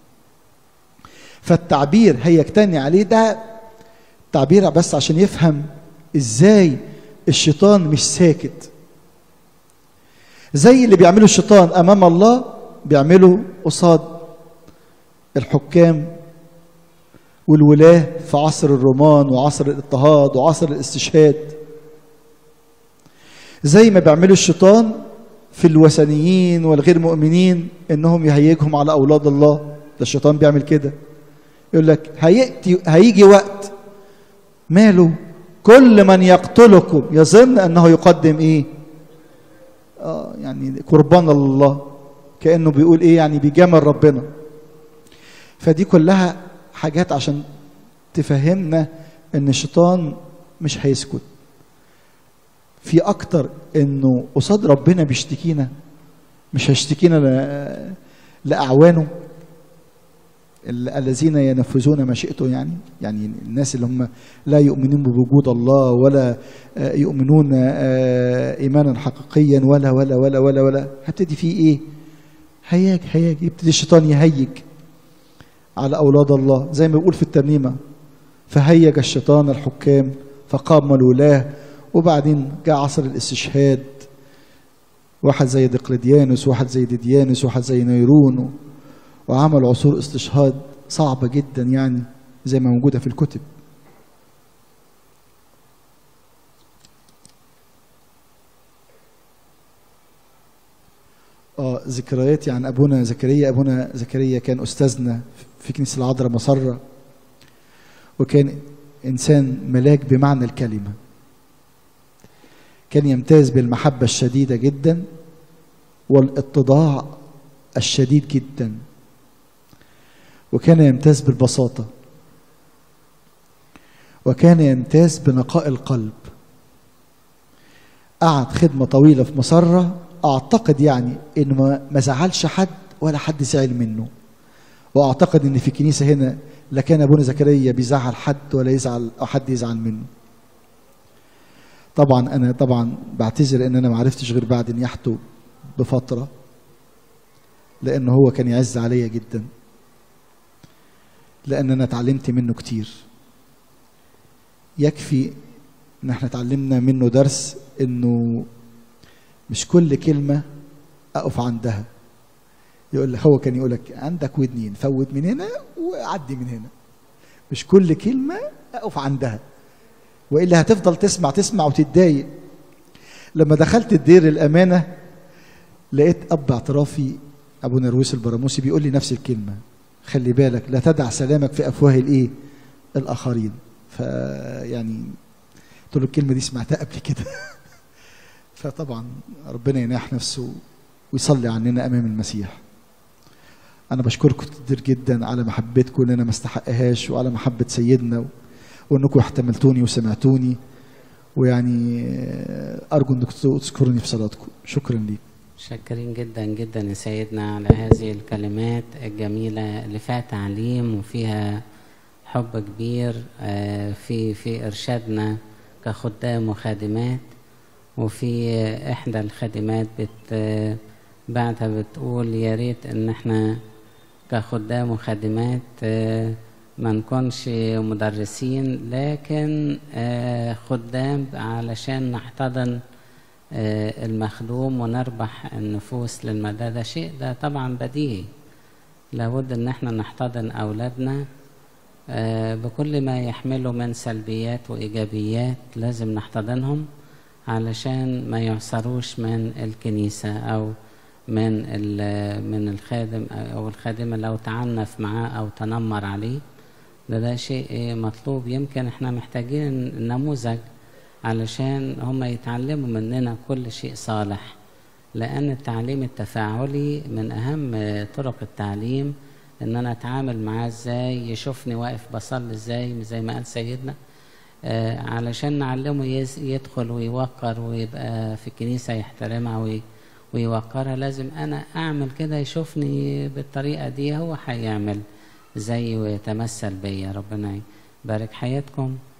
فالتعبير هيجتني عليه ده تعبير بس عشان يفهم ازاي الشيطان مش ساكت زي اللي بيعمله الشيطان امام الله بيعمله قصاد الحكام والولاة في عصر الرومان وعصر الاضطهاد وعصر الاستشهاد زي ما بيعملوا الشيطان في الوثنيين والغير مؤمنين انهم يهيجهم على اولاد الله ده الشيطان بيعمل كده يقول لك هيأتي هيجي وقت ماله كل من يقتلكم يظن انه يقدم ايه اه يعني قربان الله كانه بيقول ايه يعني بيجامل ربنا فدي كلها حاجات عشان تفهمنا ان الشيطان مش هيسكت في اكتر انه قصاد ربنا بيشتكينا مش هيشتكينا ل- لاعوانه ال- الذين ينفذون مشيئته يعني يعني الناس اللي هم لا يؤمنون بوجود الله ولا آه، يؤمنون آه، ايمانا حقيقيا ولا ولا ولا ولا ولا هبتدي فيه ايه هياج هياج يبتدي الشيطان يهيج على اولاد الله زي ما بيقول في الترنيمه فهيج الشيطان الحكام فقام الولاه وبعدين جاء عصر الاستشهاد واحد زي دقلديانوس واحد زي ديديانوس واحد زي نيرون وعمل عصور استشهاد صعبة جدا يعني زي ما موجودة في الكتب اه ذكرياتي عن ابونا زكريا ابونا زكريا كان استاذنا في كنيسه العذراء مسره وكان انسان ملاك بمعنى الكلمه كان يمتاز بالمحبه الشديده جدا والاتضاع الشديد جدا وكان يمتاز بالبساطه وكان يمتاز بنقاء القلب قعد خدمه طويله في مسره اعتقد يعني ان ما ما زعلش حد ولا حد زعل منه واعتقد ان في الكنيسه هنا لا كان ابونا زكريا بيزعل حد ولا يزعل او حد يزعل منه طبعا انا طبعا بعتذر ان انا ما عرفتش غير بعد نياحته بفتره لان هو كان يعز عليا جدا لان انا اتعلمت منه كتير يكفي ان احنا اتعلمنا منه درس انه مش كل كلمه اقف عندها يقول لك هو كان يقول لك عندك ودنين فوت من هنا وعدي من هنا مش كل كلمه اقف عندها والا هتفضل تسمع تسمع وتتضايق لما دخلت الدير الامانه لقيت اب اعترافي ابو نرويس البراموسي بيقول لي نفس الكلمه خلي بالك لا تدع سلامك في افواه الايه الاخرين فيعني قلت له الكلمه دي سمعتها قبل كده فطبعا ربنا يناح نفسه ويصلي عننا امام المسيح انا بشكركم كتير جدا على محبتكم اللي انا ما استحقهاش وعلى محبه سيدنا وانكم احتملتوني وسمعتوني ويعني ارجو انكم تذكروني في صلاتكم شكرا ليك شاكرين جدا جدا يا سيدنا على هذه الكلمات الجميلة اللي فيها تعليم وفيها حب كبير آه، في في إرشادنا كخدام وخادمات وفي آه، إحدى الخادمات بت آه، بعدها بتقول يا ريت إن إحنا كخدام وخادمات آه، ما نكونش مدرسين لكن آه، خدام علشان نحتضن آه، المخدوم ونربح النفوس للمدى ده شيء ده طبعا بديهي لابد ان احنا نحتضن اولادنا آه، بكل ما يحمله من سلبيات وايجابيات لازم نحتضنهم علشان ما يعصروش من الكنيسة او من ال- من الخادم او الخادمة لو تعنف معاه او تنمر عليه ده ده شيء مطلوب يمكن احنا محتاجين نموذج علشان هم يتعلموا مننا كل شيء صالح لأن التعليم التفاعلي من أهم طرق التعليم إن أنا أتعامل معاه إزاي يشوفني واقف بصلي إزاي زي ما قال سيدنا آه علشان نعلمه يز- يدخل ويوقر ويبقى في الكنيسة يحترمها وي- ويوقرها لازم أنا أعمل كده يشوفني بالطريقة دي هو هيعمل زي ويتمثل بيا ربنا يبارك حياتكم